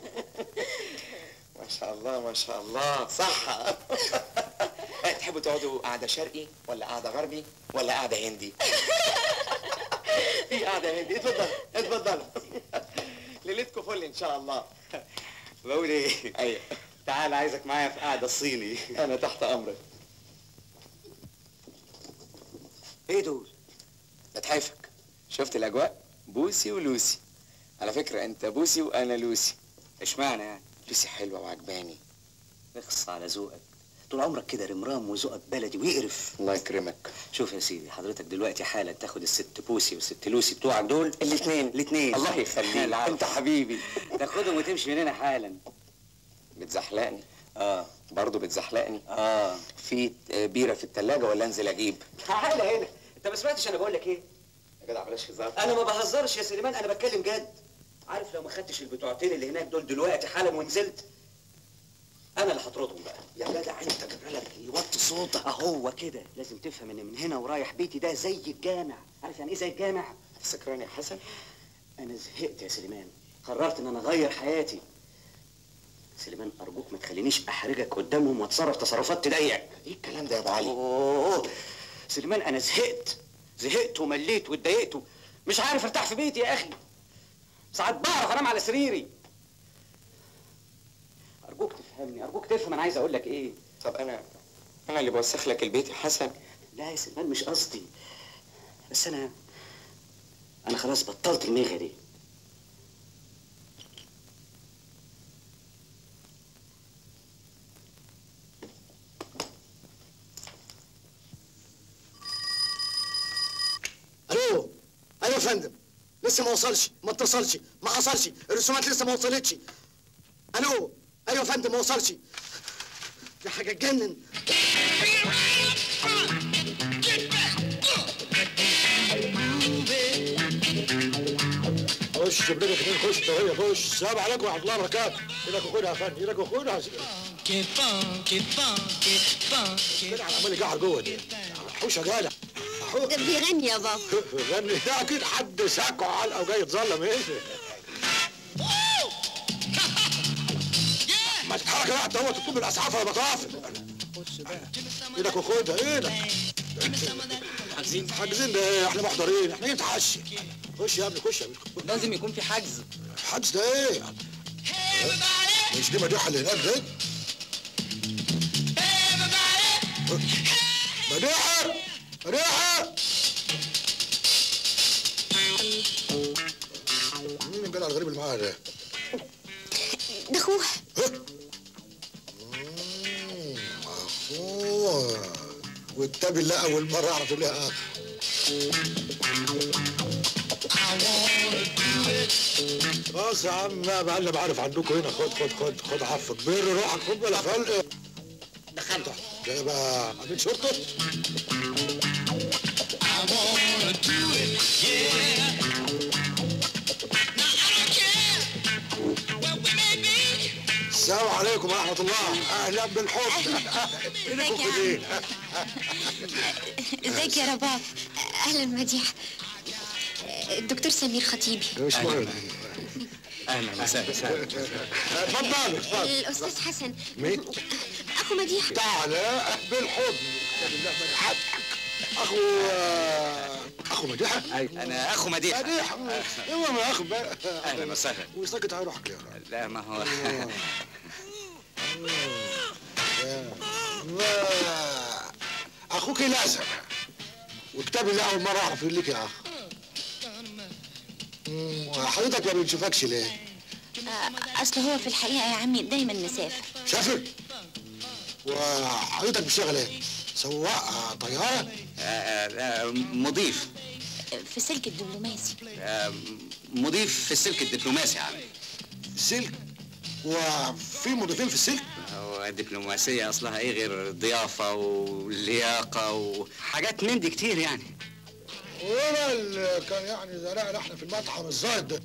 ما شاء الله ما شاء الله صح تحبوا تقعدوا قعده شرقي ولا قعده غربي ولا قعده هندي في قعده هندي اتفضل اتفضل ليلتكم فل ان شاء الله بقول ايه ايوه تعال عايزك معايا في قعده صيني انا تحت امرك ايه دول بتحفك شفت الاجواء بوسي ولوسي على فكره انت بوسي وانا لوسي اشمعنى يعني لوسي حلوه وعجباني اخص على ذوقك طول عمرك كده رمرام وذوقك بلدي ويقرف الله يكرمك شوف يا سيدي حضرتك دلوقتي حالا تاخد الست بوسي والست لوسي بتوعك دول الاثنين الاثنين الله يخليك العفو. انت حبيبي تاخدهم وتمشي من هنا حالا بتزحلقني اه برضه بتزحلقني اه في آه، بيره في الثلاجه ولا انزل اجيب تعالى هنا انت ما سمعتش انا بقول لك ايه يا جدع بلاش هزار انا ما بهزرش يا سليمان انا بتكلم جد عارف لو ما خدتش البتوعتين اللي هناك دول دلوقتي حالا ونزلت انا اللي هطردهم بقى يا جدع انت جبرالك يوطي صوتك اهو كده لازم تفهم ان من هنا ورايح بيتي ده زي الجامع عارف يعني ايه زي الجامع سكران يا حسن انا زهقت يا سليمان قررت ان انا اغير حياتي سليمان ارجوك ما تخلينيش احرجك قدامهم واتصرف تصرفات تضايقك ايه الكلام ده يا ابو علي اوه سليمان انا زهقت زهقت ومليت واتضايقت مش عارف ارتاح في بيتي يا اخي ساعات بعرف انام على سريري ارجوك تفهمني ارجوك تفهم انا عايز اقول لك ايه طب انا انا اللي بوسخ لك البيت يا حسن لا يا سليمان مش قصدي بس انا انا خلاص بطلت الميغه دي الو ايوه يا فندم لسه ما وصلش ما اتصلش ما حصلش الرسومات لسه ما وصلتش الو ايوه يا فندم ما وصلش دي حاجه تجنن خش برجلك اتنين خش طريه خش السلام عليكم ورحمه الله وبركاته ايدك وخدها يا فندم ايدك وخدها كده عمال يجعر جوه دي حوش يا جدع ده بيغني يا بابا غني ده اكيد حد ساكه علقه وجاي يتظلم ايه ما تتحرك بقى انت هو تطلب الاسعاف ولا بطافل ايدك وخدها ايدك حاجزين حاجزين ده ايه احنا محضرين احنا جايين نتعشى خش يا ابني خش يا ابني لازم يكون في حجز حجز ده ايه مش دي مديحه اللي هناك دي مديحه مديحه مين الجدع الغريب اللي معاها ده؟ ده اخوها مم، اخوها والتابي اللي اول مره اعرف لها اخ خلاص يا عم بقى معلم عارف عندكم هنا خد خد خد خد عفك بر روحك خد بلا فلق دخلت ده بقى عاملين شرطه السلام عليكم ورحمة الله أهلا بالحب إيدك وخدين ازيك يا رباب اهلا مديحه الدكتور سمير خطيبي مش مهم اهلا وسهلا اتفضل اتفضل الاستاذ حسن مين؟ اخو مديحه تعالى بالحب حد اخو اخو مديحه انا اخو مديحه مديحه ايوه ما اخو بقى اهلا وسهلا وساكت على روحك يا راجل لا ما هو ما- اخوك لازم وكتاب الله اول مره اعرف ليك يا اخ مم، حضرتك ما بنشوفكش ليه؟ آه، اصل هو في الحقيقه يا عمي دايما مسافر سافر وحضرتك بتشتغل ايه؟ سواق طياره؟ آه، آه، مضيف في سلك الدبلوماسي آه، مضيف في السلك الدبلوماسي يا عم سلك وفي مضيفين في السلك؟ هو الدبلوماسية أصلها إيه غير ضيافة ولياقة وحاجات من دي كتير يعني ولا اللي كان يعني زرعنا احنا في المطعم الزايد ده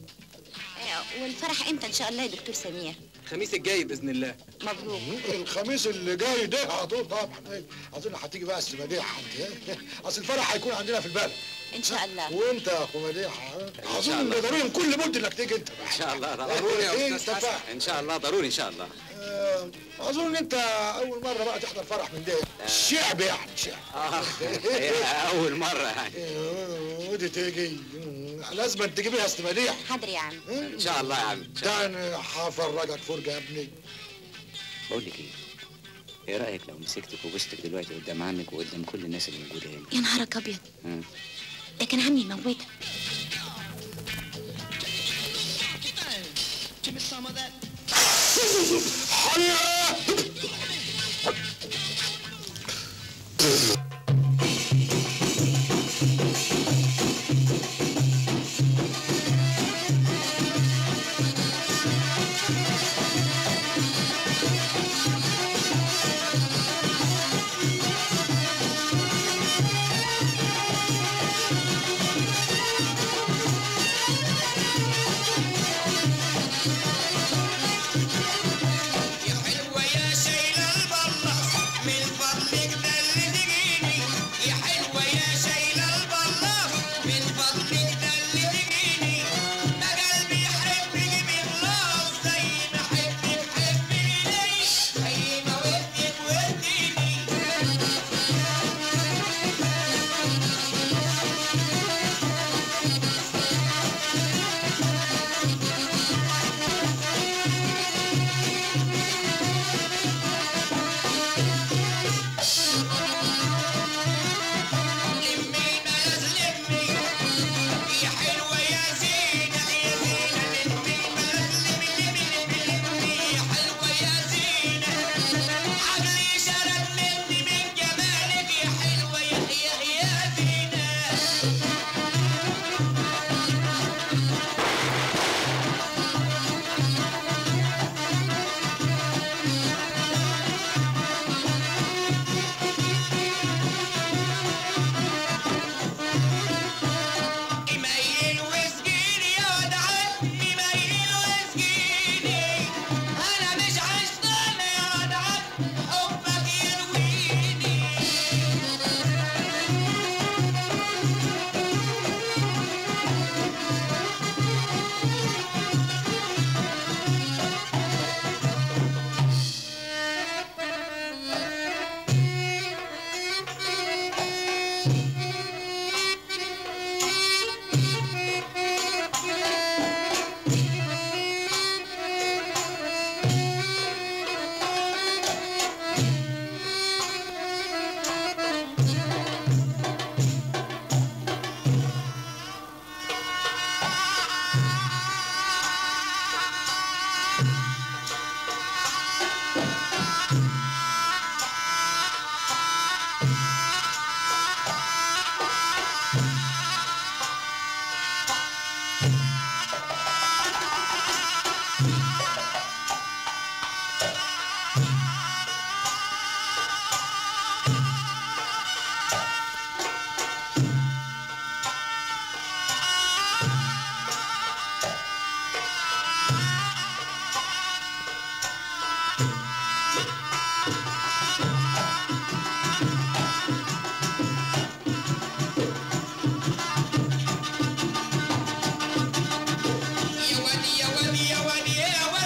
آه، والفرح امتى ان شاء الله يا دكتور سمير الخميس الجاي باذن الله مبروك الخميس اللي جاي ده على طول طبعا إيه، اظن هتيجي بقى السي مديحه انت اصل الفرح هيكون عندنا في البلد ان شاء الله وانت يا اخو مديحه شاء اظن الله. ضروري كل مده انك تيجي انت ان شاء الله ضروري يا إيه، استاذ أنت حسن فاهم. ان شاء الله ضروري ان شاء الله آه، اظن انت اول مره بقى تحضر فرح من ده شعب يعني شعب اه هي اول مره يعني إيه، ودي تيجي لازم تجيبيها يا استاذ مديح حاضر يا عم ان شاء الله يا عم تاني هفرجك فرجه يا ابني بقول لك ايه ايه رايك لو مسكتك وبستك دلوقتي قدام عمك وقدام كل الناس اللي موجوده هنا يا نهارك ابيض ها؟ ده كان عمي موتها يا ودي يا ودي يا ودي يا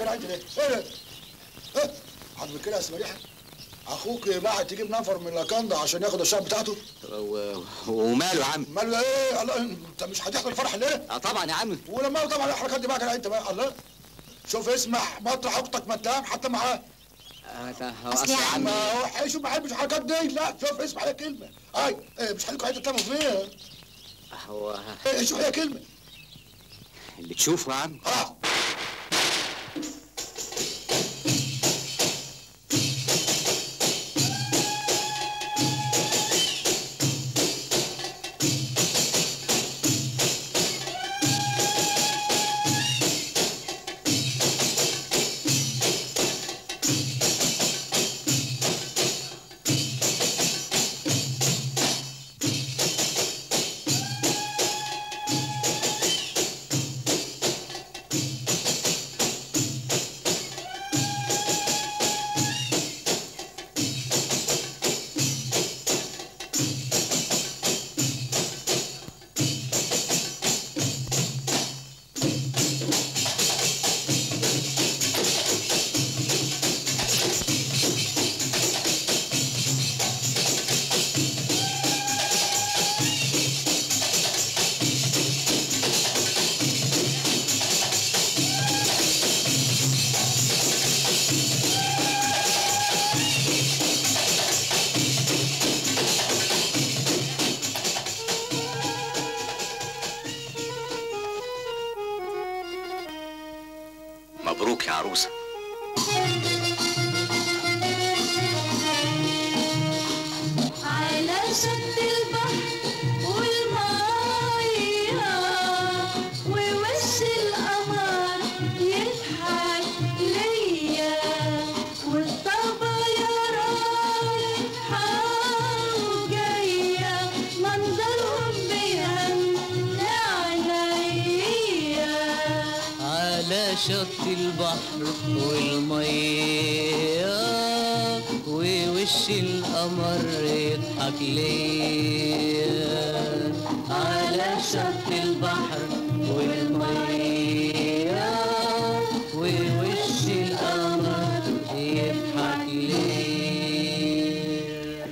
كده انت ليه؟ ايه ده؟ ايه؟ عاجبك كده يا سمريحه؟ اخوك بعت تجيب نفر من لاكاندا عشان ياخد الشقه بتاعته و... وماله يا عم ماله ايه الله انت مش هتحضر الفرح ليه؟ اه طبعا يا عم ولما طبعا الحركات دي بقى كده انت بقى الله شوف اسمع مطرح اختك ما تنام حتى معاه اصل يا عم ما هو حيشوف ما يحبش الحركات دي لا شوف اسمع هي كلمه اي إيه مش هيكون حته تناموا فيها هو ايه شوف هي كلمه اللي تشوفه يا عم اه مبروك يا عروسه على شط البحر والمية ووش القمر يضحك ليا والطبايا رايحة وجاية منظرهم بيهنى عينيا على شط البحر والمية ووش القمر يضحك ليا على شط البحر والمية ووش القمر يضحك ليا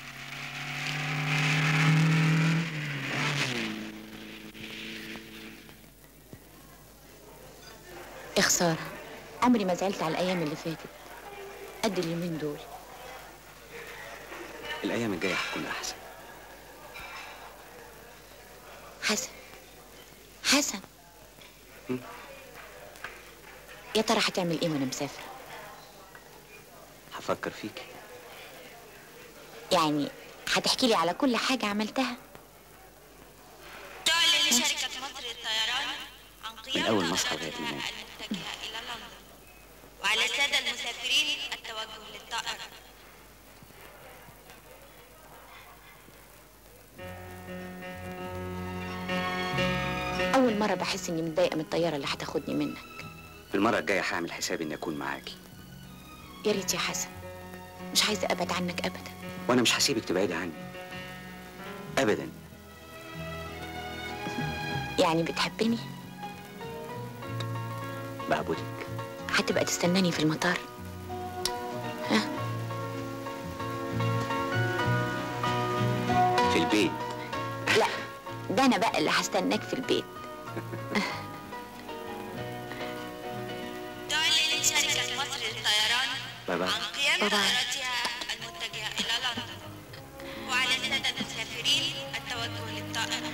يا خسارة عمري ما زعلت على الأيام اللي فاتت قد اليومين دول الايام الجايه هتكون احسن حسن حسن يا ترى هتعمل ايه وانا مسافرة هفكر فيك يعني هتحكي لي على كل حاجة عملتها تعلن شركة مصر للطيران عن من قيام اول ما اصحى لغايه ما انام المتجهة إلى لندن وعلى السادة المسافرين التوجه للطائرة أول مرة بحس إني متضايقة من الطيارة اللي هتاخدني منك المره الجايه هعمل حسابي اني اكون معاكي يا ريت يا حسن مش عايزة أبعد عنك أبدا وانا مش هسيبك تبعدي عني ابدا يعني بتحبني بعبدك هتبقى تستناني في المطار في البيت لا ده أنا بقى اللي هستناك في البيت تعلن شركة مصر للطيران باي باي عن قيام طائرتها المتجهة إلى لندن وعلى السادة المسافرين التوجه للطائرة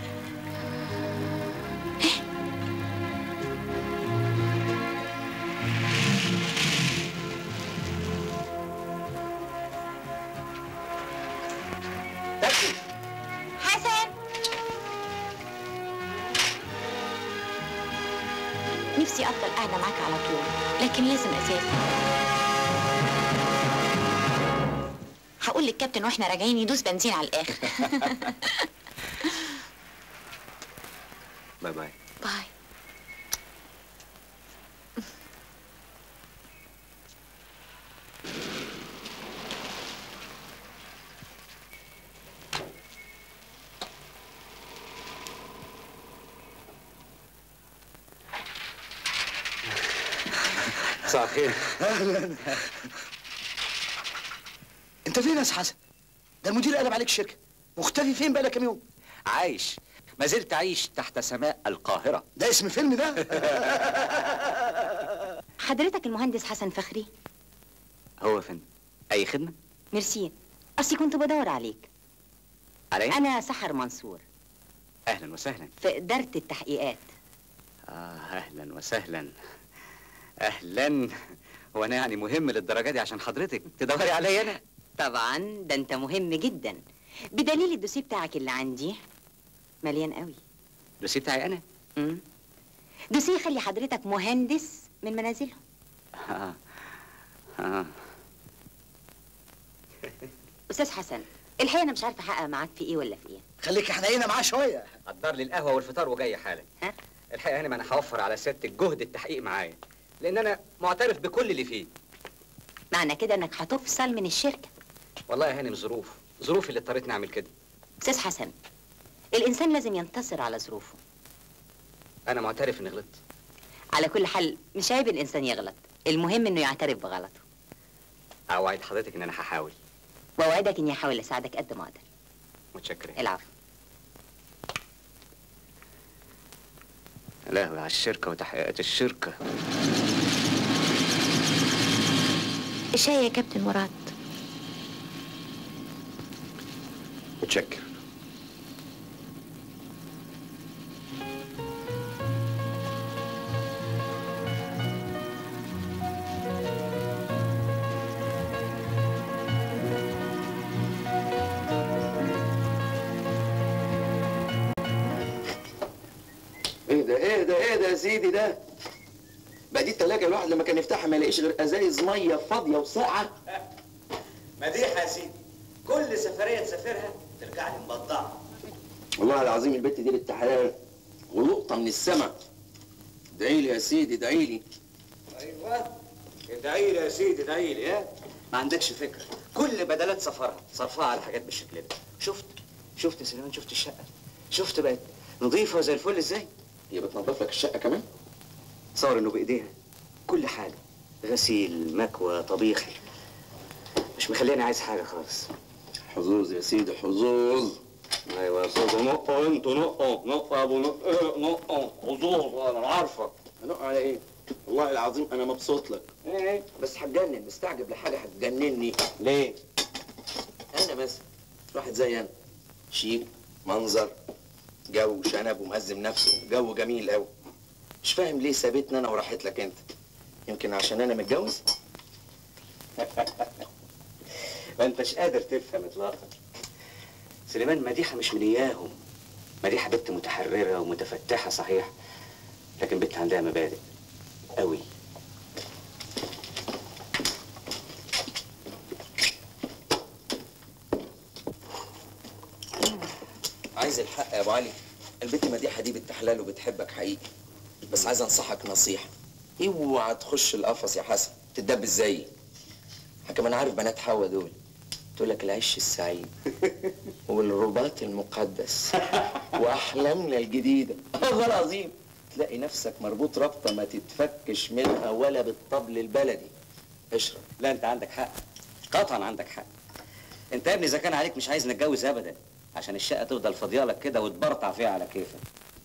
حسن نفسي أفضل قاعدة معاك على طول لكن لازم أسافر هقول للكابتن واحنا راجعين يدوس بنزين على الآخر باي باي باي مساء الخير اهلا انت فين يا أستاذ حسن؟ ده المدير قلب عليك الشركه مختفي فين بقالك كام يوم؟ عايش ما زلت عايش تحت سماء القاهرة ده اسم فيلم ده؟ حضرتك المهندس حسن فخري هو يا فندم أي خدمة؟ ميرسي اصلي كنت بدور عليك علي؟ انا سحر منصور أهلا وسهلا في اداره التحقيقات آه أهلا وسهلا أهلا هو أنا يعني مهم للدرجة دي عشان حضرتك تدوري عليا أنا طبعا ده انت مهم جدا بدليل الدوسيه بتاعك اللي عندي مليان قوي الدوسيه بتاعي أنا؟ امم دوسيه يخلي حضرتك مهندس من منازلهم آه آه استاذ حسن الحقيقه انا مش عارفه احقق معاك في ايه ولا في ايه خليك حنينه معاه شويه قدر لي القهوة والفطار وجاي حالا ها؟ الحقيقة هانم أنا هوفر على سيادتك جهد التحقيق معايا لأن أنا معترف بكل اللي فيه معنى كده انك هتفصل من الشركه والله يا هانم ظروف ظروفي اللي اضطريتني أعمل كده استاذ حسن الانسان لازم ينتصر على ظروفه أنا معترف إني غلطت على كل حال مش عيب الانسان يغلط المهم انه يعترف بغلطه أوعد حضرتك إن أنا هحاول واوعدك اني احاول اساعدك قد ما اقدر متشكر العفو لهوي على الشركة وتحقيقات الشركة الشاي يا كابتن مراد متشكر ايه ده ايه ده ايه ده يا سيدي ده بقى دي التلاجة الواحد لما كان يفتحها ما يلاقيش غير ازايز ميه فاضيه وساقعه مديحه يا سيدي كل سفريه تسافرها ترجع لي مبضعه والله العظيم البت دي بنت حلال ولقطه من السما ادعي لي يا سيدي ادعي لي ايوه ادعي لي يا سيدي ادعي لي ها ما عندكش فكره كل بدلات سفرها صرفها على حاجات بالشكل ده شفت شفت يا سليمان شفت الشقه شفت بقت نظيفه زي الفل ازاي هي بتنظف لك الشقه كمان تصور انه بايديها كل حاجه غسيل مكوى طبيخ مش مخليني عايز حاجه خالص حظوظ يا سيدي حظوظ ايوه يا استاذ نقوا انتوا نقوا نقوا يا ابو نقوا نقوا حظوظ انا عارفك هنق على ايه والله العظيم انا مبسوط لك ايه بس هتجنن مستعجب لحاجه هتجنني ليه انا مثلا واحد زي انا شيك منظر جو شنب ومهزم نفسه جو جميل قوي مش فاهم ليه سابتني انا وراحت لك انت يمكن عشان انا متجوز ما انتش قادر تفهم اطلاقا سليمان مديحه مش من اياهم مديحه بنت متحرره ومتفتحه صحيح لكن بنت عندها مبادئ قوي عايز الحق يا ابو علي البنت مديحه دي بنت حلال وبتحبك حقيقي بس عايز انصحك نصيحه اوعى تخش القفص يا حسن تدب ازاي كمان عارف بنات حوا دول تقول لك العش السعيد والرباط المقدس واحلامنا الجديده والله العظيم تلاقي نفسك مربوط ربطه ما تتفكش منها ولا بالطبل البلدي اشرب لا انت عندك حق قطعا عندك حق انت يا ابني اذا كان عليك مش عايز نتجوز ابدا عشان الشقه تفضل فاضيالك كده وتبرطع فيها على كيفك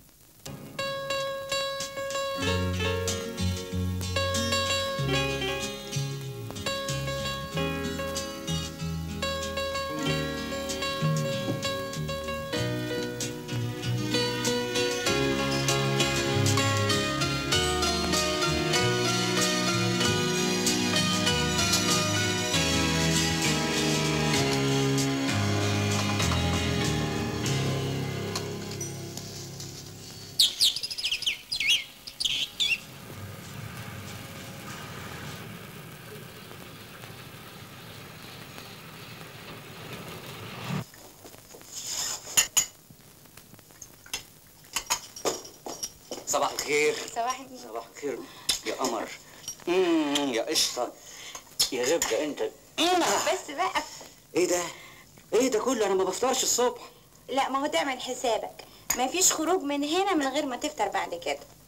صباح الخير صباح النور صباح الخير يا قمر مم، يا قشطه يا غبده انت بس بقى ايه ده ايه ده كله انا ما بفطرش الصبح لا ما هو تعمل حسابك ما فيش خروج من هنا من غير ما تفطر بعد كده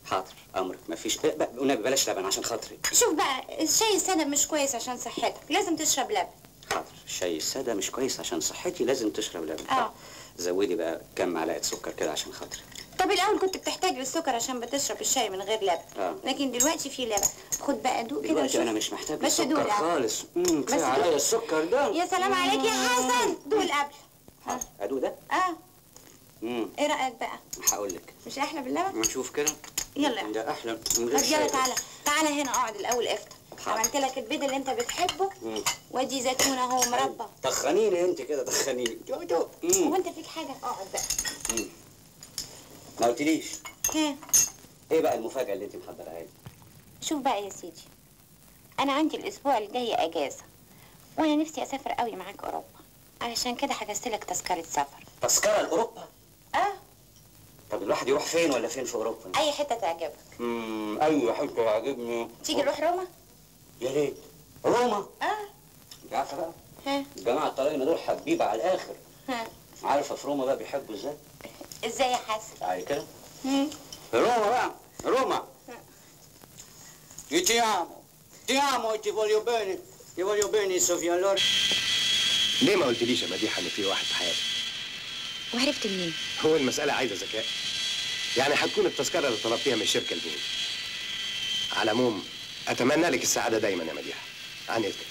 حاضر امرك مفيش إيه بقى والنبي بلاش لبن عشان خاطري شوف بقى الشاي السادة مش كويس عشان صحتك لازم تشرب لبن حاضر الشاي الساده مش كويس عشان صحتي لازم تشرب لبن اه زودي بقى كام معلقه سكر كده عشان خاطري طب الاول كنت بتحتاج للسكر عشان بتشرب الشاي من غير لبن اه لكن دلوقتي في لبن خد بقى دوق كده دلوقتي وشوف انا مش محتاج بس دوق سكر الأول. خالص امم بس كفايه دوق. عليا السكر ده يا سلام عليك يا حسن دوق القبل ادوق ده اه امم ايه رايك بقى هقول لك مش احلى باللبن نشوف كده يلا ده احلى من طب غير يلا شاي. تعالى تعالى هنا اقعد الاول افتح حاضر. عملت لك البيض اللي انت بتحبه مم. وادي زيتون اهو مربى طخنيني انت كده طخنيني جو جو مم. وانت فيك حاجه اقعد بقى مم. ما قلتليش ها ايه بقى المفاجاه اللي انت محضرها لي شوف بقى يا سيدي انا عندي الاسبوع الجاي اجازه وانا نفسي اسافر قوي معاك اوروبا علشان كده حجزت لك تذكره سفر تذكره لاوروبا اه طب الواحد يروح فين ولا فين في اوروبا اي حته تعجبك امم اي حته يعجبني تيجي نروح روما يا ريت روما اه انت عارفه بقى ها الجماعه الطلاينه دول حبيبه على الاخر ها عارفه في روما بقى بيحبوا ازاي ازاي يا حسن تعالي كده مم. في روما بقى روما Io ti amo, ti amo e ti voglio bene, ti voglio bene Sofia allora. ليه ما قلتليش يا مديحه ان في واحد في حياتي وعرفت منين؟ هو المساله عايزه ذكاء يعني هتكون التذكره اللي طلبتيها من الشركه لمين على العموم اتمنى لك السعاده دايما يا مديحه عن اذنك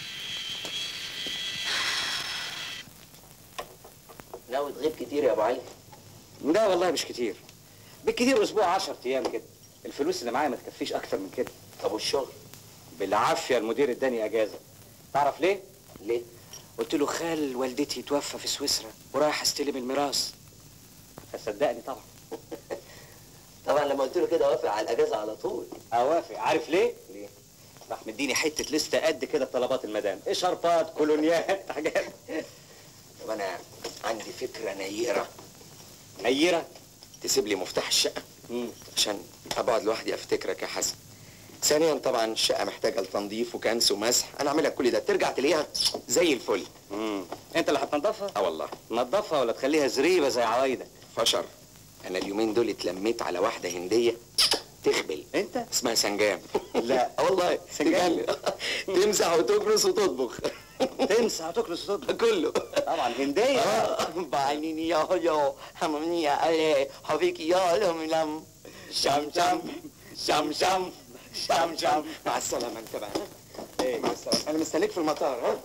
ناوي تغيب كتير يا ابو علي لا والله مش كتير بالكتير اسبوع 10 ايام كده الفلوس اللي معايا ما تكفيش اكتر من كده طب والشغل بالعافيه المدير اداني اجازه تعرف ليه ليه قلت له خال والدتي توفى في سويسرا ورايح استلم الميراث فصدقني طبعا طبعا لما قلت له كده وافق على الاجازه على طول اوافق عارف ليه ليه راح مديني حته لسته قد كده بطلبات المدام اشاربات كولونيات حاجات طب انا عندي فكره نيره نيره تسيب لي مفتاح الشقه عشان ابقعد لوحدي افتكرك يا حسن ثانيا طبعا الشقه محتاجه لتنظيف وكنس ومسح انا اعمل لك كل ده ترجع تلاقيها زي الفل امم انت اللي هتنضفها اه والله نضفها ولا تخليها زريبه زي عوايدك فشر انا اليومين دول اتلميت على واحده هنديه تخبل انت اسمها سنجام لا اه والله سنجام تمسح وتكنس وتطبخ تمسح وتكنس وتطبخ كله طبعا هنديه بعينيني يا يا همني عليه حبيك يا لم لم شم شم شم شم شم شم مع السلامة انت بقى ايه مع السلامة انا مستنيك في المطار ها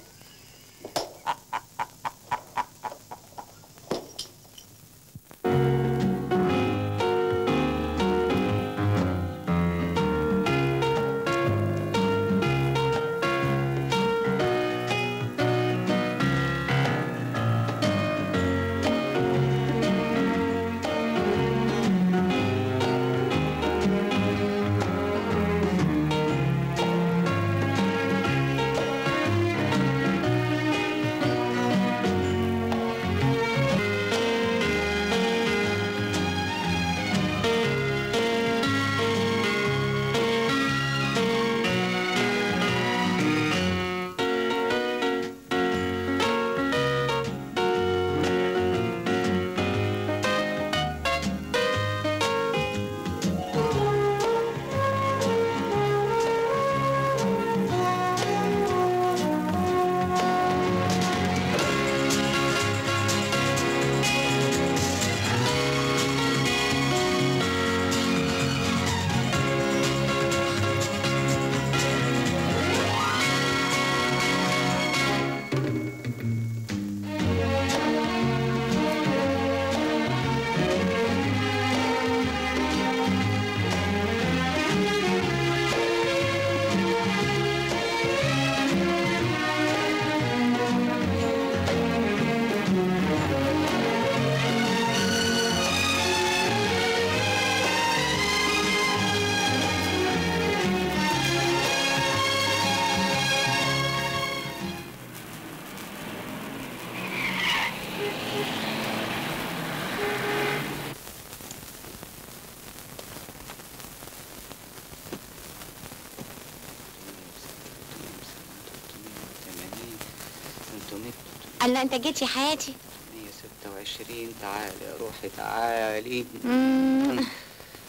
الله انت جيت يا حياتي 126 تعالي يا روحي تعالي مم.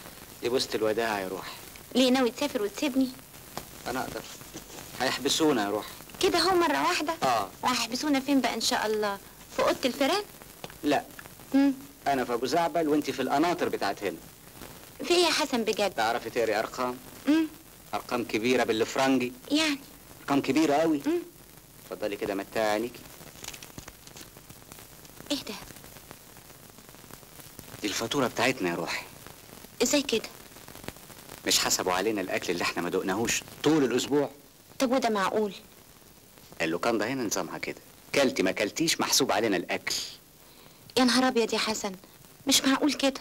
دي بوسة الوداع يا روحي ليه ناوي تسافر وتسيبني انا اقدر هيحبسونا يا روحي كده هو مرة واحدة اه وهيحبسونا فين بقى ان شاء الله في اوضة الفيران لا مم. انا في ابو زعبل وانت في القناطر بتاعت هنا في ايه يا حسن بجد تعرفي تقري ارقام مم. ارقام كبيره بالفرنجي يعني ارقام كبيره قوي اتفضلي كده متاع عينيكي ايه ده دي الفاتوره بتاعتنا يا روحي ازاي كده مش حسبوا علينا الاكل اللي احنا ما دقناهوش طول الاسبوع طب وده معقول اللوكاندا هنا نظامها كده كلتي ما كلتيش محسوب علينا الاكل يا نهار ابيض يا حسن مش معقول كده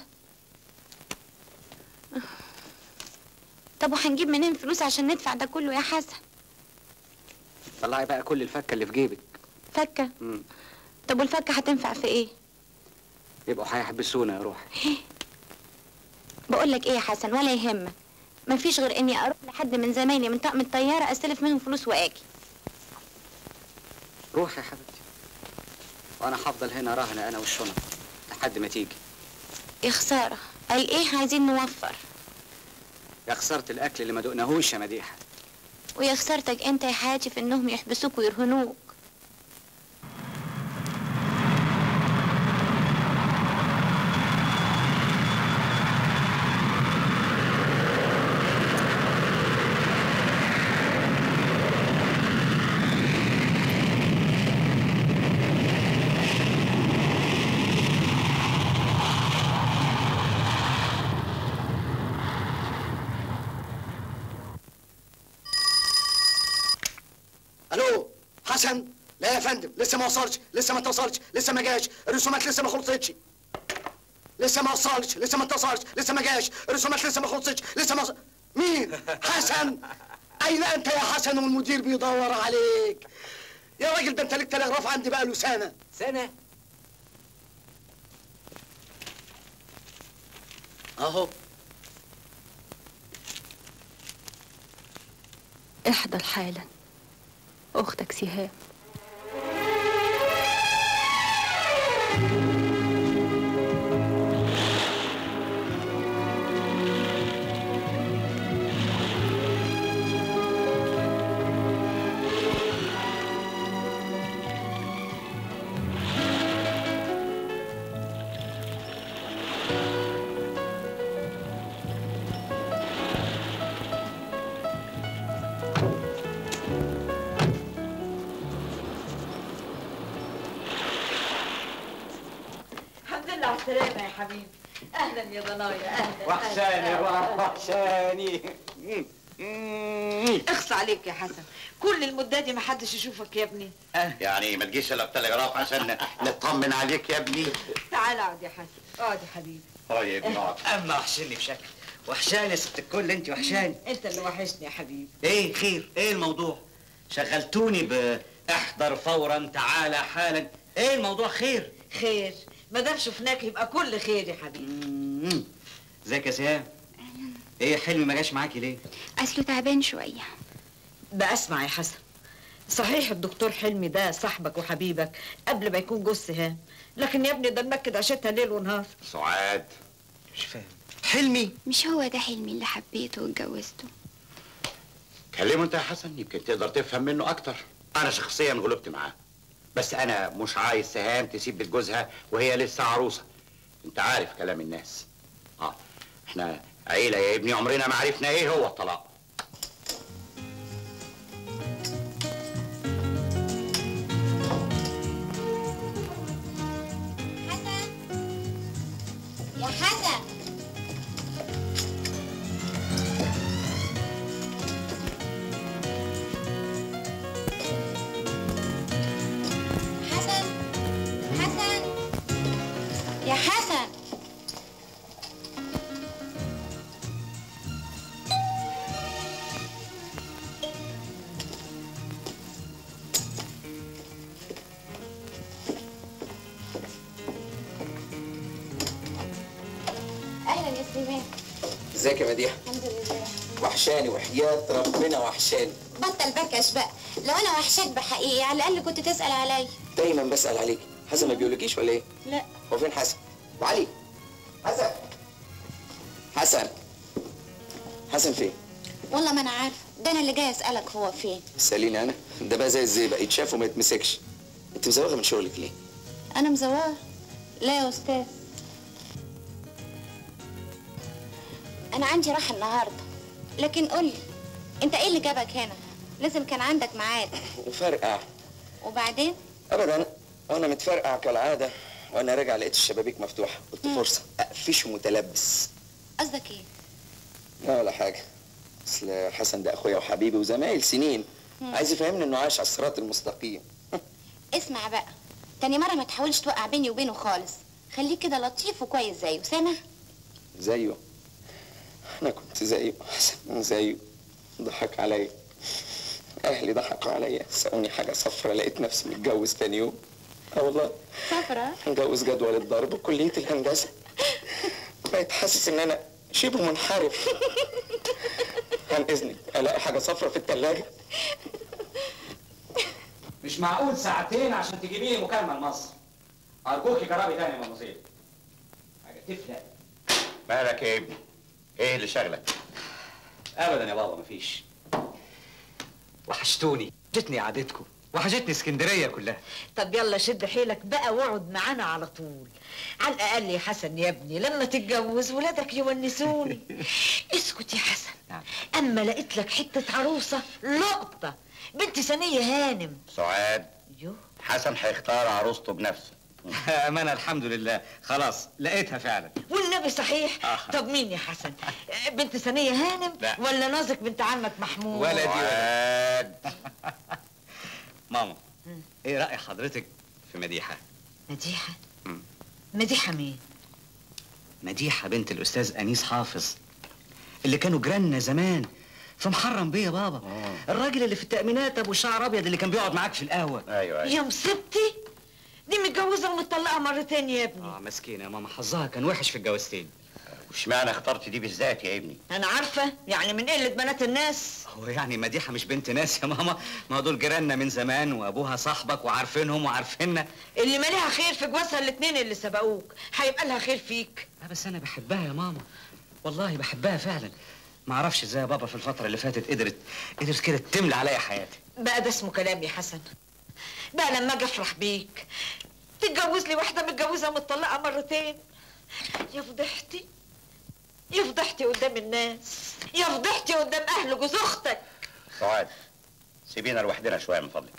طب وهنجيب منين فلوس عشان ندفع ده كله يا حسن طلعي بقى كل الفكه اللي في جيبك فكة مم. طب والفكة هتنفع في ايه يبقوا هيحبسونا يا روحي بقول لك ايه يا حسن ولا يهمك مفيش غير اني اروح لحد من زمايلي من طقم الطيارة استلف منهم فلوس واجي روحي يا حبيبتي وانا هفضل هنا راهن انا والشنط لحد ما تيجي يا خسارة قال ايه عايزين نوفر يا خساره الاكل اللي ما دقناهوش يا مديحه ويا خسارتك انت يا حاجي في انهم يحبسوك ويرهنوك الو حسن لا يا فندم لسه ما وصلش لسه ما اتصلش لسه ما جاش الرسومات لسه ما خلصتش لسه ما وصلش لسه ما اتصلش لسه ما جاش الرسومات لسه ما خلصتش لسه ما وص... مين حسن اين انت يا حسن والمدير بيدور عليك يا راجل ده انت ليك تلغراف عندي بقى له سنه سنه اهو احضر حالا اختك سهام الحمد لله على السلامة يا حبيبي أهلا يا ضنايا أهلا وحشاني يا أهلاً. روح وحشاني اخص عليك يا حسن كل المدة دي ما حدش يشوفك يا ابني يعني ما تجيش الا بتلغراف عشان نطمن عليك يا ابني تعال اقعد يا حسن اقعد يا حبيبي اه يا ابني اقعد اما وحشني بشكل وحشاني يا ست الكل انت وحشاني انت اللي وحشني يا حبيبي ايه خير ايه الموضوع شغلتوني باحضر فورا تعالى حالا ايه الموضوع خير خير ما دام شفناك يبقى كل خير يا حبيبي مم. ازيك يا سهام ايه حلمي ما جاش معاكي ليه اصله تعبان شويه ده اسمع يا حسن صحيح الدكتور حلمي ده صاحبك وحبيبك قبل ما يكون جوز سهام لكن يا ابني ده منكد عشتها ليل ونهار سعاد مش فاهم حلمي مش هو ده حلمي اللي حبيته واتجوزته كلمه انت يا حسن يمكن تقدر تفهم منه اكتر انا شخصيا غلبت معاه بس انا مش عايز سهام تسيب بيت جوزها وهي لسه عروسه انت عارف كلام الناس اه احنا عيله يا ابني عمرنا ما عرفنا ايه هو الطلاق يا حسن حسن حسن يا حسن اهلا يا سليمان ازيك يا مديحه الحمد لله وحشاني وحياة ربنا وحشاني بطل بكش بقى لو انا وحشاك بحقيقي على الاقل كنت تسال عليا دايما بسأل عليك حسن ما بيقولكيش ولا ايه؟ لا هو فين حسن؟ وعلي حسن حسن حسن فين؟ والله ما انا عارفه ده انا اللي جاي اسالك هو فين ساليني انا ده بقى زي الزيبق يتشاف وما يتمسكش انت مزوغه من شغلك ليه؟ انا مزوقه لا يا استاذ انا عندي راحه النهارده لكن قولي انت ايه اللي جابك هنا لازم كان عندك ميعاد وفرقع وبعدين ابدا وانا متفرقع كالعاده وانا راجع لقيت الشبابيك مفتوحه قلت فرصه اقفش متلبس قصدك ايه لا ولا حاجه اصل حسن ده اخويا وحبيبي وزمايل سنين مم. عايز يفهمني انه عايش على الصراط المستقيم اسمع بقى تاني مره ما تحاولش توقع بيني وبينه خالص خليك كده لطيف وكويس زيه سامع زيه انا كنت زيه حسن زيه ضحك عليا اهلي ضحكوا عليا سقوني حاجه صفرة لقيت نفسي متجوز تاني يوم اه والله صفرة متجوز جدول الضرب وكليه الهندسه بقيت حاسس ان انا شبه منحرف عن اذنك الاقي حاجه صفرة في الثلاجه مش معقول ساعتين عشان تجيبي لي مكالمه لمصر ارجوكي جربي تاني يا مصير حاجه تفلق مالك يا ابني ايه اللي شغلك ابدا يا بابا مفيش وحشتوني وحشتني قعدتكم وحشتني اسكندريه كلها طب يلا شد حيلك بقى واقعد معانا على طول على الاقل يا حسن يا ابني لما تتجوز ولادك يونسوني اسكت يا حسن اما لقيت لك حته عروسه لقطه بنت ثانيه هانم سعاد يوه. حسن هيختار عروسته بنفسه امانه الحمد لله خلاص لقيتها فعلا والنبي صحيح طب مين يا حسن بنت ثانيه هانم لا. ولا نازك بنت عمك محمود ولا دي ولا سعاد ماما ايه راي حضرتك في مديحه مديحه مم. مديحه مين مديحه بنت الاستاذ انيس حافظ اللي كانوا جيراننا زمان في محرم بيه يا بابا الراجل اللي في التأمينات ابو شعر ابيض اللي كان بيقعد معاك في القهوه ايوه يا مصيبتي دي متجوزه ومطلقه مرتين يا ابني اه مسكينه يا ماما حظها كان وحش في الجوازتين واشمعنى اخترت دي بالذات يا ابني انا عارفه يعني من قله بنات الناس هو يعني مديحه مش بنت ناس يا ماما ما هو دول جيراننا من زمان وابوها صاحبك وعارفينهم وعارفيننا اللي مالها خير في جوازها الاتنين اللي سبقوك هيبقى لها خير فيك لا بس انا بحبها يا ماما والله بحبها فعلا ما اعرفش ازاي يا بابا في الفتره اللي فاتت قدرت قدرت كده تملى عليا حياتي بقى ده اسمه كلام يا حسن بقى لما اجي افرح بيك تتجوز لي واحده متجوزه متطلقه مرتين يا فضحتي يا فضحتي قدام الناس يا فضحتي قدام اهل جوز اختك سعاد سيبينا لوحدنا شويه من فضلك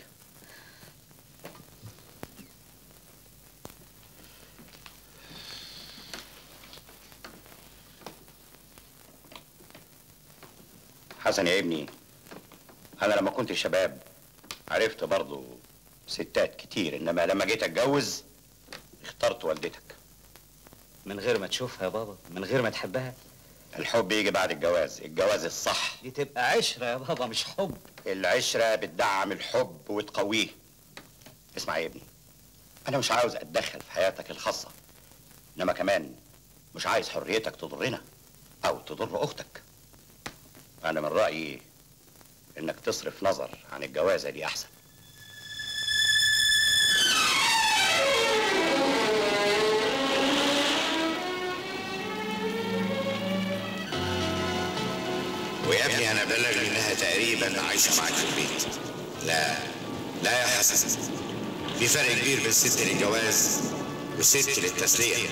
حسن يا ابني انا لما كنت شباب عرفت برضو ستات كتير انما لما جيت اتجوز اخترت والدتك من غير ما تشوفها يا بابا من غير ما تحبها الحب يجي بعد الجواز الجواز الصح دي تبقى عشره يا بابا مش حب العشرة بتدعم الحب وتقويه اسمع يا ابني أنا مش عاوز أتدخل في حياتك الخاصة إنما كمان مش عايز حريتك تضرنا أو تضر أختك أنا من رأيي إنك تصرف نظر عن الجوازة دي أحسن ويا ابني انا بلغني انها تقريبا عايشه معاك في البيت لا لا يا حسن في فرق كبير بين ست للجواز وست للتسليه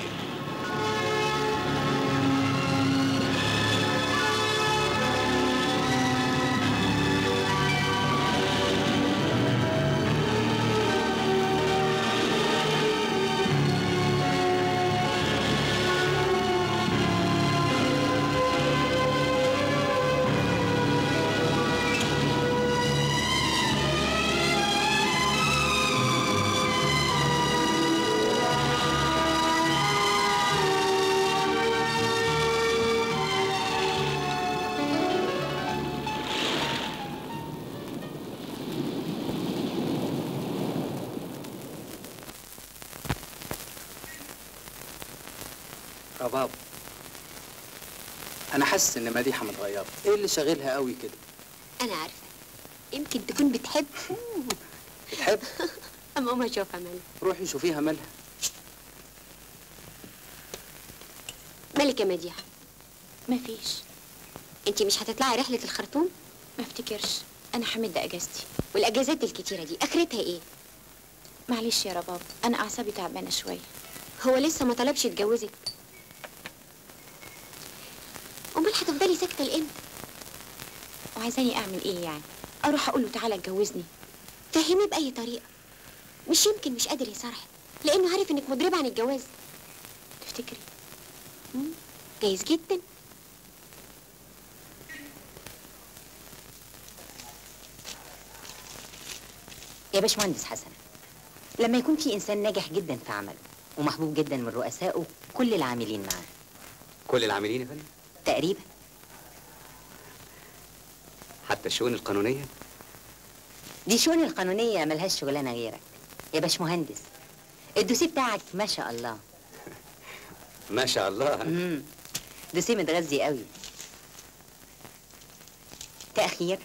يا بابا انا حاسس ان مديحه متغيره ايه اللي شاغلها قوي كده انا عارفه يمكن تكون بتحب بتحب اما قوم اشوفها مالك روحي شوفيها مالها مالك يا مديحه مفيش انت مش هتطلعي رحله الخرطوم ما افتكرش انا حمد اجازتي والاجازات الكتيره دي اخرتها ايه معلش يا رباب انا اعصابي تعبانه شويه هو لسه ما طلبش يتجوزك امال هتفضلي ساكته لامتى وعايزاني اعمل ايه يعني اروح اقول له تعالى اتجوزني فهميه باي طريقه مش يمكن مش قادر يصارحك لانه عارف انك مضربه عن الجواز تفتكري مم، جايز جدا يا باشمهندس حسن لما يكون في انسان ناجح جدا في عمله ومحبوب جدا من رؤسائه كل العاملين معاه كل العاملين يا فندم تقريبا حتى الشؤون القانونيه دي شؤون القانونيه ملهاش شغلانه غيرك يا باشمهندس الدوسيه بتاعك ما شاء الله ما شاء الله امم دوسيه متغذي قوي تأخير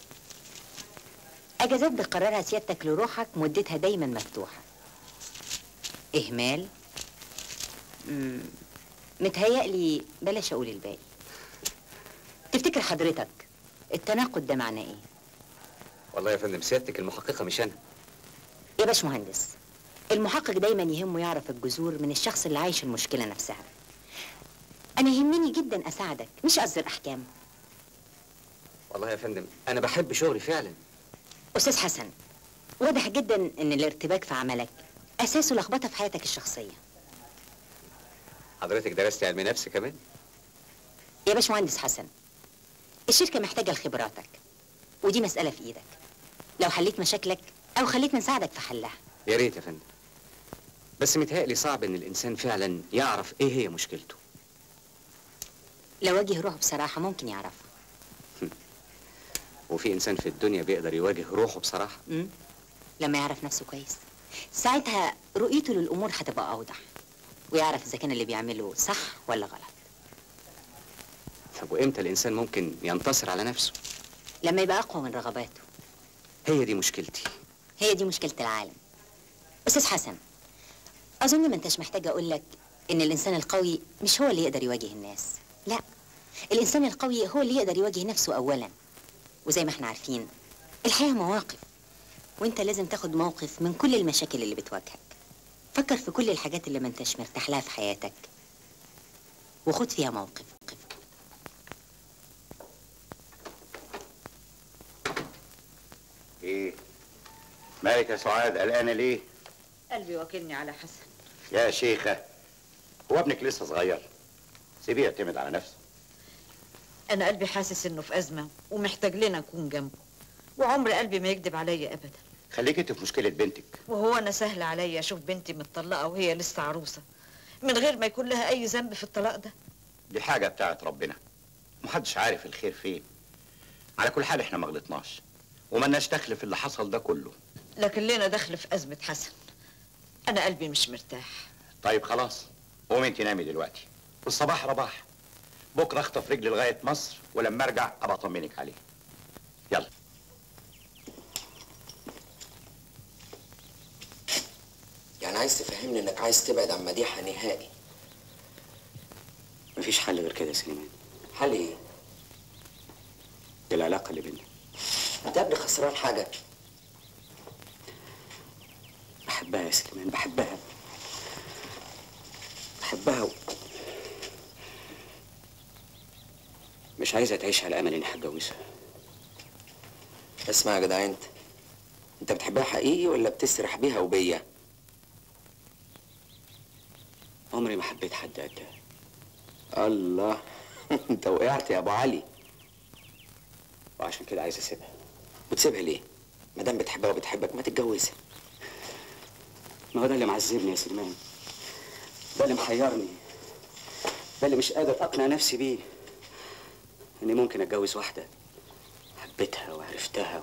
أجازات بقرارها سيادتك لروحك مدتها دايما مفتوحة إهمال مم. متهيألي بلاش أقول الباقي تفتكر حضرتك التناقض ده معناه إيه؟ والله يا فندم سيادتك المحققه مش انا يا باشمهندس المحقق دايما يهمه يعرف الجذور من الشخص اللي عايش المشكلة نفسها أنا يهمني جدا أساعدك مش أصدر أحكام والله يا فندم انا بحب شغلي فعلا أستاذ حسن واضح جدا إن الارتباك في عملك أساسه لخبطة في حياتك الشخصية حضرتك درست علم نفس كمان يا باشمهندس حسن الشركة محتاجة لخبراتك ودي مسألة في إيدك لو حليت مشاكلك أو خليتنا نساعدك في حلها يا ريت يا فندم بس متهيألي صعب ان الانسان فعلا يعرف ايه هي مشكلته لو واجه روحه بصراحة ممكن يعرفها وفي انسان في الدنيا بيقدر يواجه روحه بصراحه مم؟ لما يعرف نفسه كويس ساعتها رؤيته للأمور هتبقى أوضح ويعرف إذا كان اللي بيعمله صح ولا غلط طب وامتى الانسان ممكن ينتصر على نفسه لما يبقى أقوى من رغباته هي دي مشكلتي هي دي مشكلة العالم أستاذ حسن أظن ما أنتش محتاج أقول لك إن الإنسان القوي مش هو اللي يقدر يواجه الناس لا الإنسان القوي هو اللي يقدر يواجه نفسه أولا وزي ما احنا عارفين الحياة مواقف وانت لازم تاخد موقف من كل المشاكل اللي بتواجهك فكر في كل الحاجات اللي ما انتش مرتاح لها في حياتك وخد فيها موقف ايه مالك يا سعاد قلقانه ليه قلبي واكلني على حسن يا شيخه هو ابنك لسه صغير سيبيه يعتمد على نفسه انا قلبي حاسس انه في ازمه ومحتاج لنا نكون جنبه وعمر قلبي ما يكذب عليا ابدا خليك انت في مشكله بنتك وهو انا سهل عليا اشوف بنتي متطلقه وهي لسه عروسه من غير ما يكون لها اي ذنب في الطلاق ده دي حاجه بتاعت ربنا محدش عارف الخير فين على كل حال احنا ما غلطناش وملناش دخل في اللي حصل ده كله لكن لنا دخل في ازمه حسن انا قلبي مش مرتاح طيب خلاص قومي انت نامي دلوقتي والصباح رباح بكره اخطف رجلي لغايه مصر ولما ارجع ابقى اطمنك عليه يلا يعني عايز تفهمني انك عايز تبعد عن مديحه نهائي مفيش حل غير كده يا سليمان حل ايه؟ دي العلاقه اللي بينا انت يا ابني خسران حاجه بحبها يا سليمان بحبها بحبها و... مش عايزة تعيش على أمل إني هتجوزها اسمع يا جدع انت انت بتحبها حقيقي ولا بتسرح بيها وبيا عمري ما حبيت حد قدها الله انت وقعت يا ابو علي وعشان كده عايز أسيبها وتسيبها ليه ما دام بتحبها وبتحبك ما تتجوزها ما هو ده اللي معذبني يا سليمان ده اللي محيرني ده اللي مش قادر أقنع نفسي بيه إني ممكن أتجوز واحدة حبيتها وعرفتها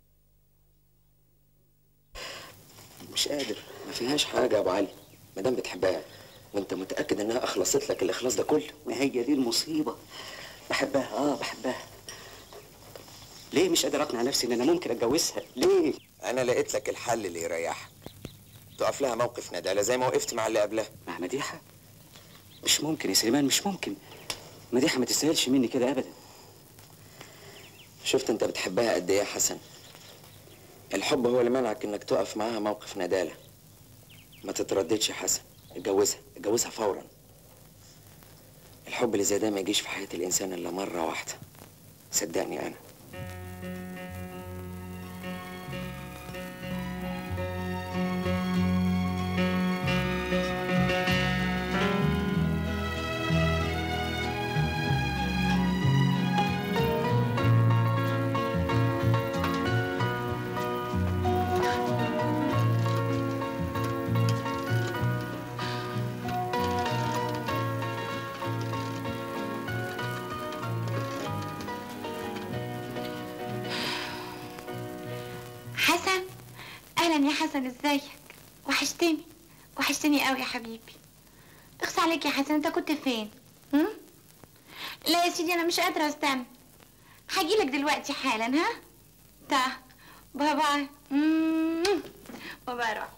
مش قادر ما فيهاش حاجه يا ابو علي ما دام بتحبها وانت متاكد انها اخلصت لك الاخلاص ده كله ما هي دي المصيبة بحبها اه بحبها ليه مش قادر اقنع نفسي ان انا ممكن اتجوزها ليه انا لقيت لك الحل اللي يريحك تقف لها موقف ندالة زي ما وقفت مع اللي قبلها مع مديحة مش ممكن يا سليمان مش ممكن مديحة ما تستاهلش مني كده ابدا شفت انت بتحبها قد ايه يا حسن الحب هو اللي منعك انك تقف معاها موقف ندالة ما تترددش يا حسن اتجوزها اتجوزها فورا الحب اللي زي ده ما يجيش في حياة الإنسان إلا مرة واحدة صدقني أنا حسن اهلا يا حسن ازيك وحشتني وحشتني قوي يا حبيبي اخص عليك يا حسن انت كنت فين هم؟ لا يا سيدي انا مش قادره استنى هجيلك دلوقتي حالا ها تا باي باي مم. باي باي روح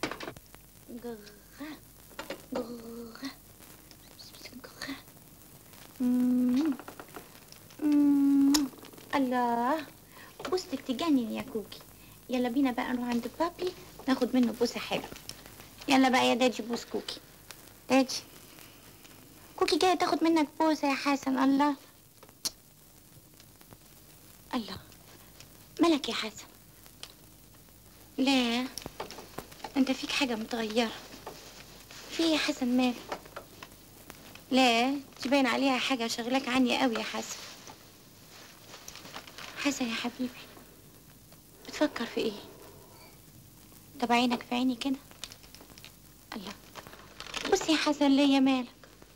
مم. مم. الله بوستك تجنن يا كوكي يلا بينا بقى نروح عند بابي ناخد منه بوسه حلوه يلا بقى يا دادي بوس كوكي دادي كوكي جايه تاخد منك بوسه يا حسن الله الله مالك يا حسن لا انت فيك حاجه متغيره في إيه يا حسن مالك لا تبين عليها حاجه شغلك عني قوي يا حسن حسن يا حبيبي بتفكر في ايه طب عينك في عيني كده الله بص يا حسن ليا مالك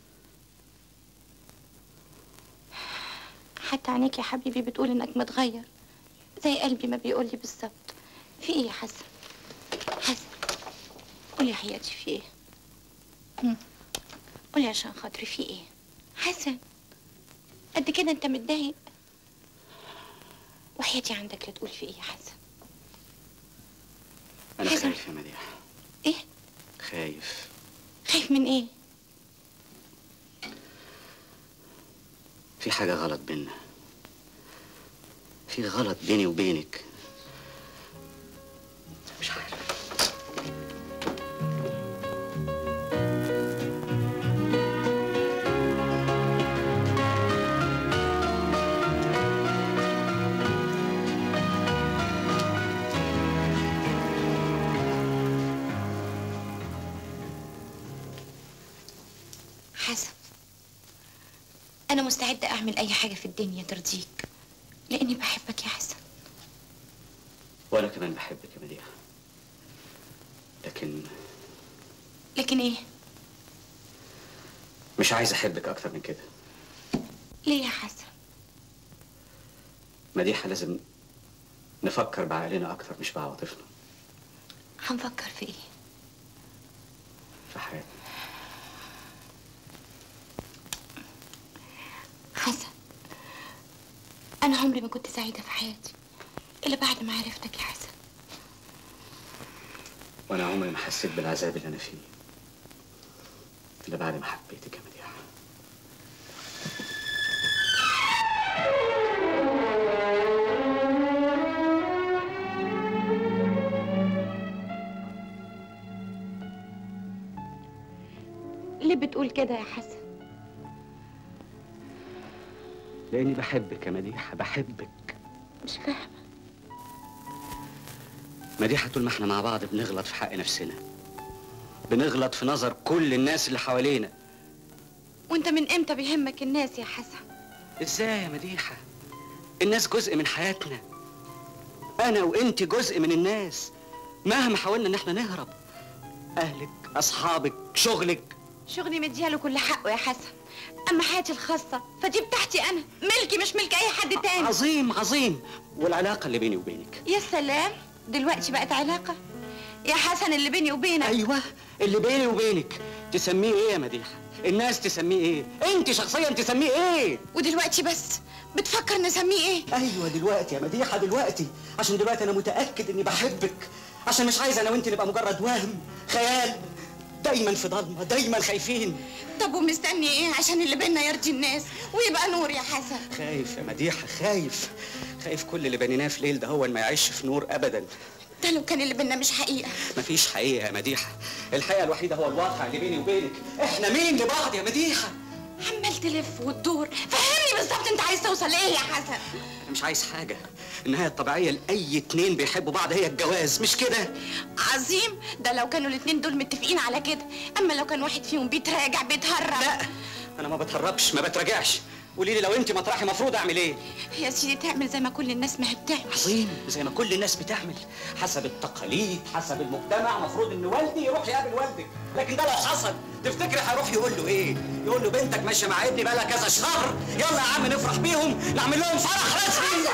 حتى عينيك يا حبيبي بتقول انك متغير زي قلبي ما بيقول لي بالظبط في ايه يا حسن حسن قولي يا حياتي في ايه هم. قولي عشان خاطري في ايه حسن قد كده انت متضايق وحياتي عندك لا تقول في ايه يا حسن انا حسن. خايف يا مديح ايه خايف خايف من ايه في حاجه غلط بينا في غلط بيني وبينك مش عارف حسن انا مستعده اعمل اي حاجه في الدنيا ترضيك لاني بحبك يا حسن وانا كمان بحبك يا مديحه لكن لكن ايه مش عايز احبك اكتر من كده ليه يا حسن مديحه لازم نفكر بعقلنا اكتر مش بعواطفنا هنفكر في ايه في حياتنا حسن انا عمري ما كنت سعيده في حياتي الا بعد ما عرفتك يا حسن وانا عمري ما حسيت بالعذاب اللي انا فيه الا بعد ما حبيتك يا مديحه ليه بتقول كده يا حسن لاني بحبك يا مديحه بحبك مش فاهمه مديحه طول ما احنا مع بعض بنغلط في حق نفسنا بنغلط في نظر كل الناس اللي حوالينا وانت من امتى بيهمك الناس يا حسن ازاي يا مديحه الناس جزء من حياتنا انا وانت جزء من الناس مهما حاولنا ان احنا نهرب اهلك اصحابك شغلك شغلي مدياله كل حقه يا حسن اما حياتي الخاصه فدي بتاعتي انا ملكي مش ملك اي حد تاني عظيم عظيم والعلاقه اللي بيني وبينك يا سلام دلوقتي بقت علاقه يا حسن اللي بيني وبينك ايوه اللي بيني وبينك تسميه ايه يا مديحه الناس تسميه ايه انت شخصيا تسميه ايه ودلوقتي بس بتفكر نسميه ايه ايوه دلوقتي يا مديحه دلوقتي عشان دلوقتي انا متاكد اني بحبك عشان مش عايز انا وانت نبقى مجرد وهم خيال دايما في ضلمه دايما خايفين طب ومستني ايه عشان اللي بينا يرضي الناس ويبقى نور يا حسن خايف يا مديحه خايف خايف كل اللي بنيناه في ليل ده هو ما يعيش في نور ابدا ده لو كان اللي بينا مش حقيقه مفيش حقيقه يا مديحه الحقيقه الوحيده هو الواقع اللي بيني وبينك احنا مين لبعض يا مديحه عمال تلف وتدور فهمني بالظبط انت عايز توصل لايه يا حسن انا مش عايز حاجه النهايه الطبيعيه لاي اتنين بيحبوا بعض هي الجواز مش كده عظيم ده لو كانوا الاتنين دول متفقين على كده اما لو كان واحد فيهم بيتراجع بيتهرب لا انا ما بتهربش ما بتراجعش قولي لي لو انت مطرحي مفروض اعمل ايه يا سيدي تعمل زي ما كل الناس ما هي بتعمل عظيم زي ما كل الناس بتعمل حسب التقاليد حسب المجتمع مفروض ان والدي يروح يقابل والدك لكن ده لو حصل تفتكري هيروح يقول له ايه يقول له بنتك ماشيه مع ابني بقالها كذا شهر يلا يا عم نفرح بيهم نعمل لهم فرح رسمي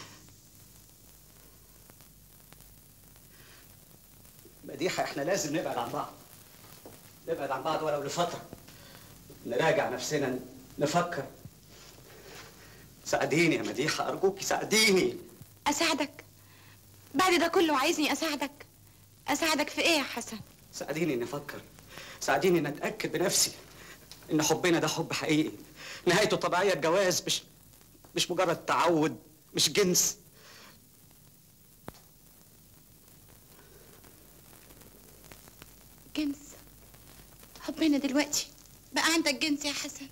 مديحه احنا لازم نبعد عن بعض نبعد عن بعض ولو لفتره نراجع نفسنا نفكر ساعديني يا مديحه ارجوكي ساعديني اساعدك بعد ده كله عايزني اساعدك اساعدك في ايه يا حسن ساعديني اني افكر ساعديني ان اتاكد بنفسي ان حبنا ده حب حقيقي نهايته الطبيعيه الجواز مش مش مجرد تعود مش جنس جنس حبنا دلوقتي بقى عندك جنس يا حسن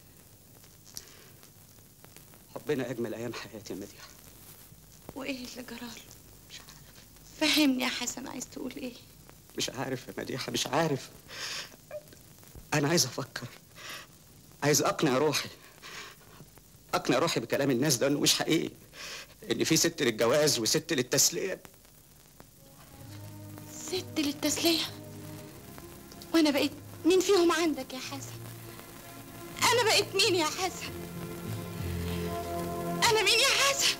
حبنا اجمل ايام حياتي يا مديحه وايه اللي جراله فهمني يا حسن عايز تقول ايه مش عارف يا مديحه مش عارف انا عايز افكر عايز اقنع روحي اقنع روحي بكلام الناس ده انه مش حقيقي ان في ست للجواز وست للتسليه ست للتسلية وانا بقيت مين فيهم عندك يا حسن انا بقيت مين يا حسن انا مين يا حسن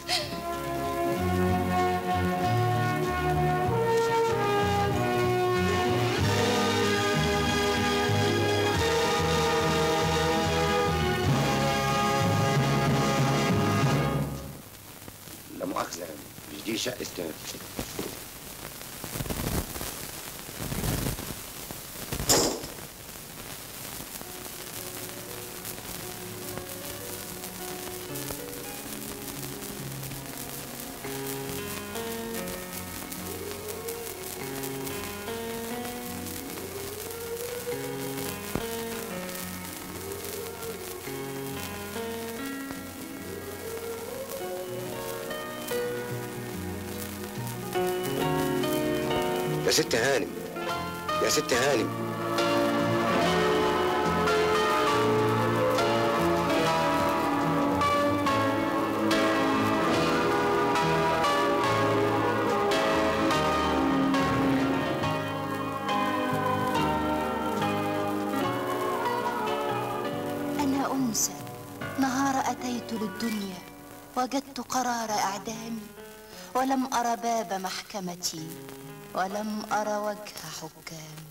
لا مؤاخذة مش دي شقة يا ست هانم يا ست هانم أنا أنثى نهار أتيت للدنيا وجدت قرار أعدامي ولم أر باب محكمتي ولم أر وجه حكامي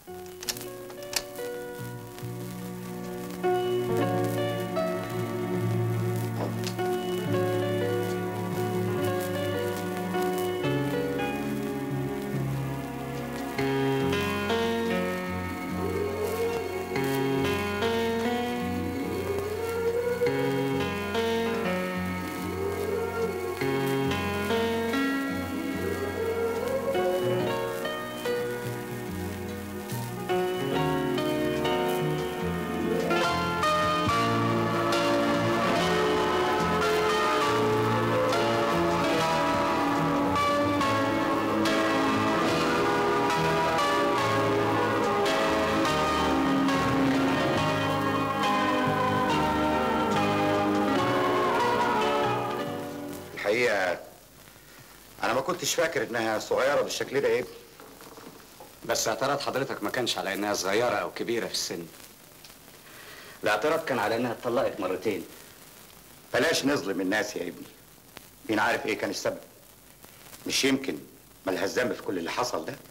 الحقيقة أنا ما كنتش فاكر إنها صغيرة بالشكل ده إيه بس اعتراض حضرتك ما كانش على انها صغيره او كبيره في السن الاعتراض كان على انها اتطلقت مرتين بلاش نظلم الناس يا ابني مين عارف إيه كان السبب مش يمكن مالهاش ذنب في كل اللي حصل ده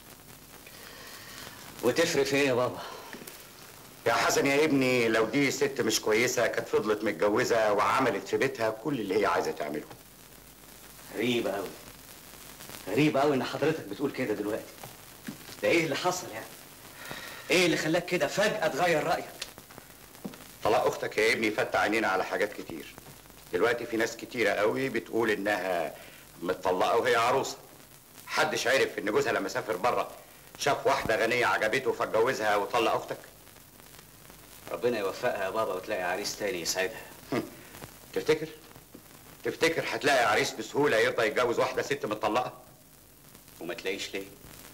وتفرق في ايه يا بابا يا حسن يا ابني لو دي ست مش كويسة كانت فضلت متجوزة وعملت في بيتها كل اللي هي عايزة تعمله غريبه قوي غريبه قوي ان حضرتك بتقول كده دلوقتي ده ايه اللي حصل يعني ايه اللي خلاك كده فجأة تغير رأيك؟ طلاق اختك يا ابني فتح عينينا على حاجات كتير دلوقتي في ناس كتيرة قوي بتقول انها متطلقة وهي عروسة حدش عرف ان جوزها لما سافر بره شاف واحدة غنية عجبته فاتجوزها وطلق اختك ربنا يوفقها يا بابا وتلاقي عريس تاني يسعدها تفتكر تفتكر هتلاقي عريس بسهولة يرضى يتجوز واحدة ست متطلقة وما تلاقيش ليه؟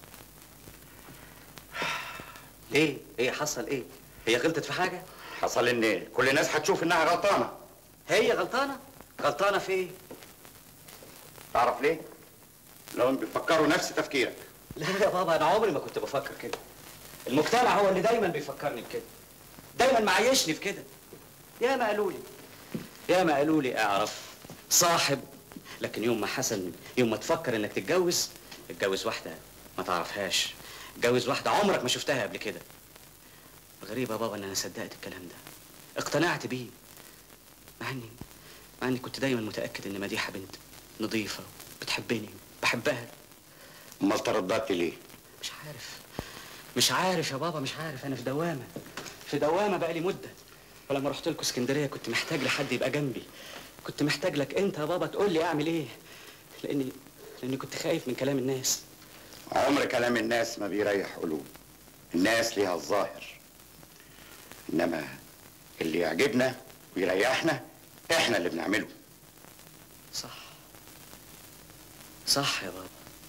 ليه؟ ايه حصل ايه؟ هي غلطت في حاجة؟ حصل ان كل الناس هتشوف انها غلطانة هي غلطانة؟ غلطانة في ايه؟ تعرف ليه؟ لهم بيفكروا نفس تفكيرك لا يا بابا انا عمري ما كنت بفكر كده المجتمع هو اللي دايما بيفكرني بكده دايما معيشني في كده يا ما قالوا لي يا ما قالوا لي اعرف صاحب لكن يوم ما حسن يوم ما تفكر انك تتجوز اتجوز واحده ما تعرفهاش اتجوز واحده عمرك ما شفتها قبل كده غريب يا بابا ان انا صدقت الكلام ده اقتنعت بيه مع اني مع اني كنت دايما متاكد ان مديحه بنت نظيفه بتحبني بحبها امال ترددت ليه؟ مش عارف مش عارف يا بابا مش عارف انا في دوامه في دوامه بقالي مده ولما رحت لكم اسكندريه كنت محتاج لحد يبقى جنبي كنت محتاج لك انت يا بابا تقول لي اعمل ايه لاني لاني كنت خايف من كلام الناس عمر كلام الناس ما بيريح قلوب الناس ليها الظاهر انما اللي يعجبنا ويريحنا احنا اللي بنعمله صح صح يا بابا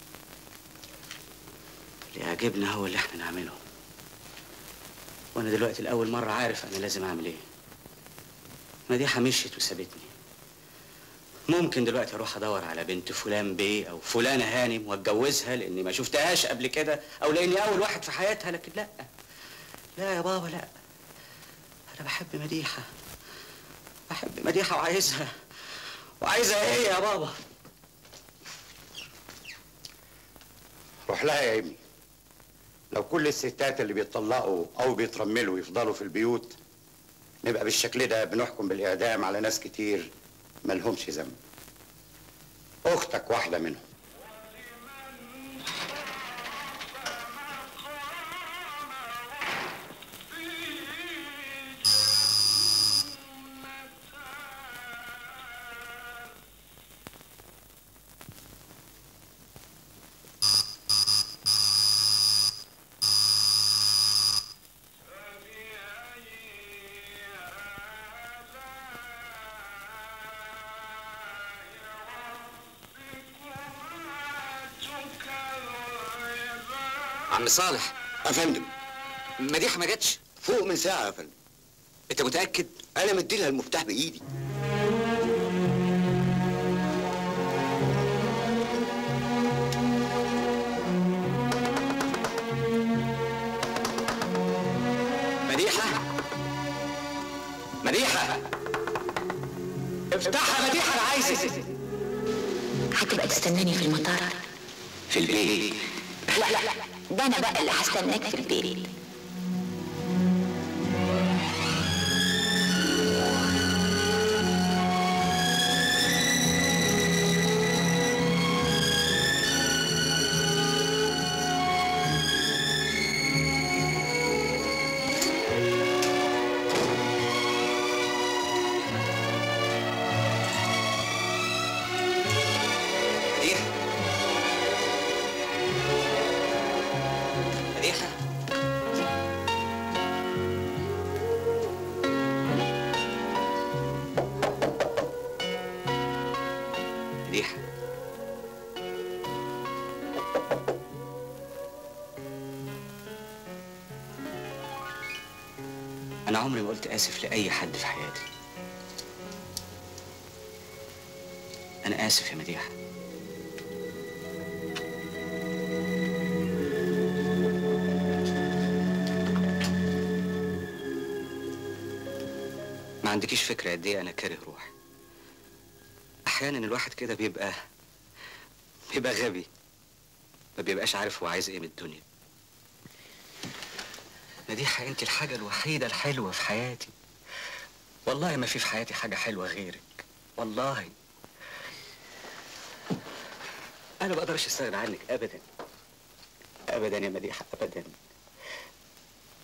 اللي يعجبنا هو اللي احنا نعمله وانا دلوقتي لاول مره عارف انا لازم اعمل ايه مديحه مشيت وسابتني ممكن دلوقتي اروح ادور على بنت فلان بيه او فلانه هانم واتجوزها لاني ما شفتهاش قبل كده او لاني اول واحد في حياتها لكن لا لا يا بابا لا انا بحب مديحه بحب مديحه وعايزها وعايزها هي يا بابا روح لها يا ابني لو كل الستات اللي بيتطلقوا او بيترملوا يفضلوا في البيوت نبقى بالشكل ده بنحكم بالاعدام على ناس كتير ملهمش ذنب اختك واحده منهم عم صالح يا فندم مديحه ما جاتش فوق من ساعة يا فندم انت متاكد أنا مديلها المفتاح بإيدي مديحه مديحه افتحها مديحه انا عايزك هتبقى تستناني في المطار في البيت لا لا ده انا بقى اللي هستناك في البيت مديحه مديحه مديحه انا عمري ما قلت اسف لاي حد في حياتي انا اسف يا مديحه ما عندكيش فكره قد ايه انا كاره روحي احيانا الواحد كده بيبقى بيبقى غبي ما بيبقاش عارف هو عايز ايه من الدنيا مديحة انت الحاجة الوحيدة الحلوة في حياتي والله ما في في حياتي حاجة حلوة غيرك والله انا ما اقدرش استغنى عنك ابدا ابدا يا مديحة ابدا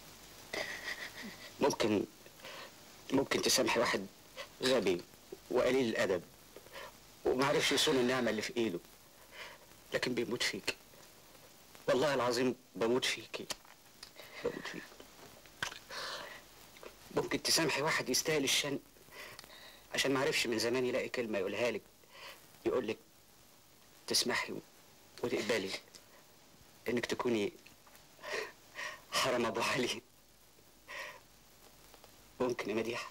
ممكن ممكن تسامحي واحد غبي وقليل الادب ومعرفش يصون النعمه اللي في ايده لكن بيموت فيك والله العظيم بموت فيكي بموت فيك ممكن تسامحي واحد يستاهل الشن عشان معرفش من زمان يلاقي كلمه يقولها لك يقول لك تسمحي وتقبلي انك تكوني حرم ابو علي ممكن يا مديحه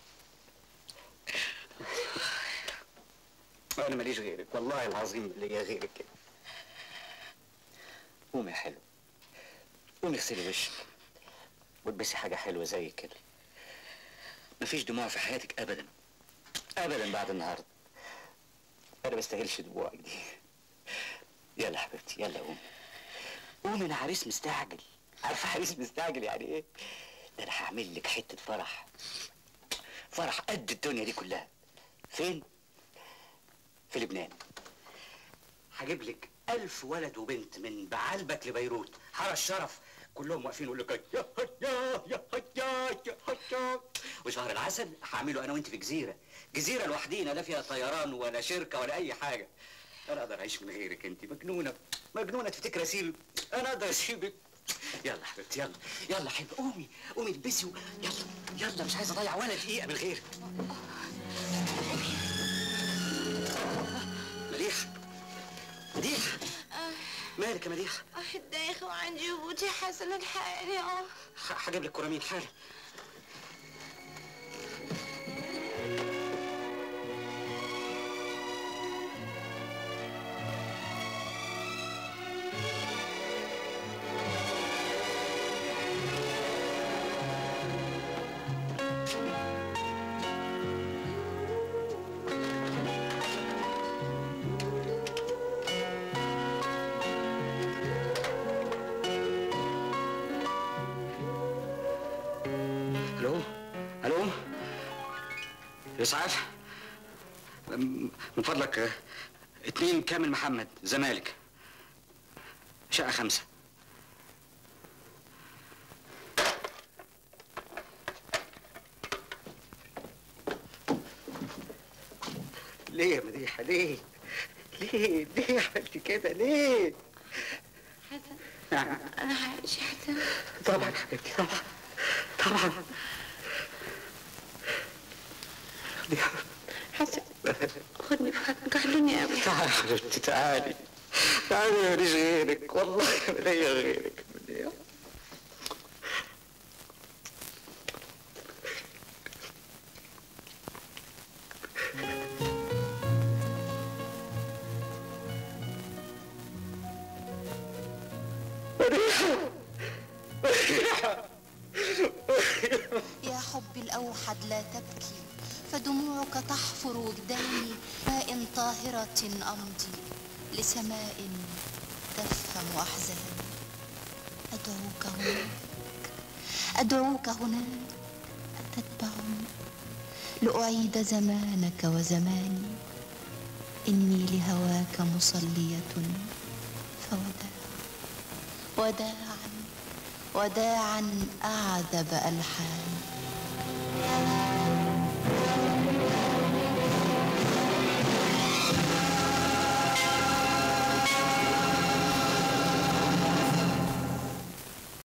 انا ماليش غيرك والله العظيم ليا غيرك كده قومي يا حلو قومي اغسلي وشك والبسي حاجة حلوة زي كده مفيش دموع في حياتك أبدا أبدا بعد النهاردة أنا ما بستاهلش دموعك دي يلا حبيبتي يلا قومي قومي أنا عريس مستعجل عارفة عريس مستعجل يعني إيه؟ ده أنا هعمل لك حتة فرح فرح قد الدنيا دي كلها فين؟ في لبنان هجيب لك ألف ولد وبنت من بعلبك لبيروت حرس الشرف كلهم واقفين يقول لك يا هيا يا هيا يا هيا وشهر العسل هعمله انا وانت في جزيره جزيره لوحدينا لا فيها طيران ولا شركه ولا اي حاجه انا اقدر اعيش من غيرك انت مجنونه مجنونه تفتكر اسيب انا اقدر اسيبك يلا حبيبتي يلا يلا حبيبي قومي قومي البسي و... يلا يلا مش عايز اضيع ولا دقيقه من غيرك مديحه مديحه مالك يا مديحه دايخة وعندي هبوطي حسن الحقني اه ح- هجيب لك كرامين حالا الو الو اسعاف م- من فضلك آه، اتنين كامل محمد زمالك شقة خمسة ليه يا مديحة ليه؟ ليه؟ ليه عملتي كده؟ ليه؟ حسن نعم انا هعيش يا حسن طبعا حبيبتي طبعا طبعا حسن خدني في حضنك حلوني قوي تعالي حبيبتي تعالي تعالي ماليش غيرك والله ما ليا غيرك يا حب الأوحد لا تبكي فدموعك تحفر وجداني ماء طاهرة أمضي لسماء تفهم أحزاني أدعوك هناك أدعوك هناك أتتبعني لأعيد زمانك وزماني إني لهواك مصلية فوداع وداعا وداعا أعذب ألحاني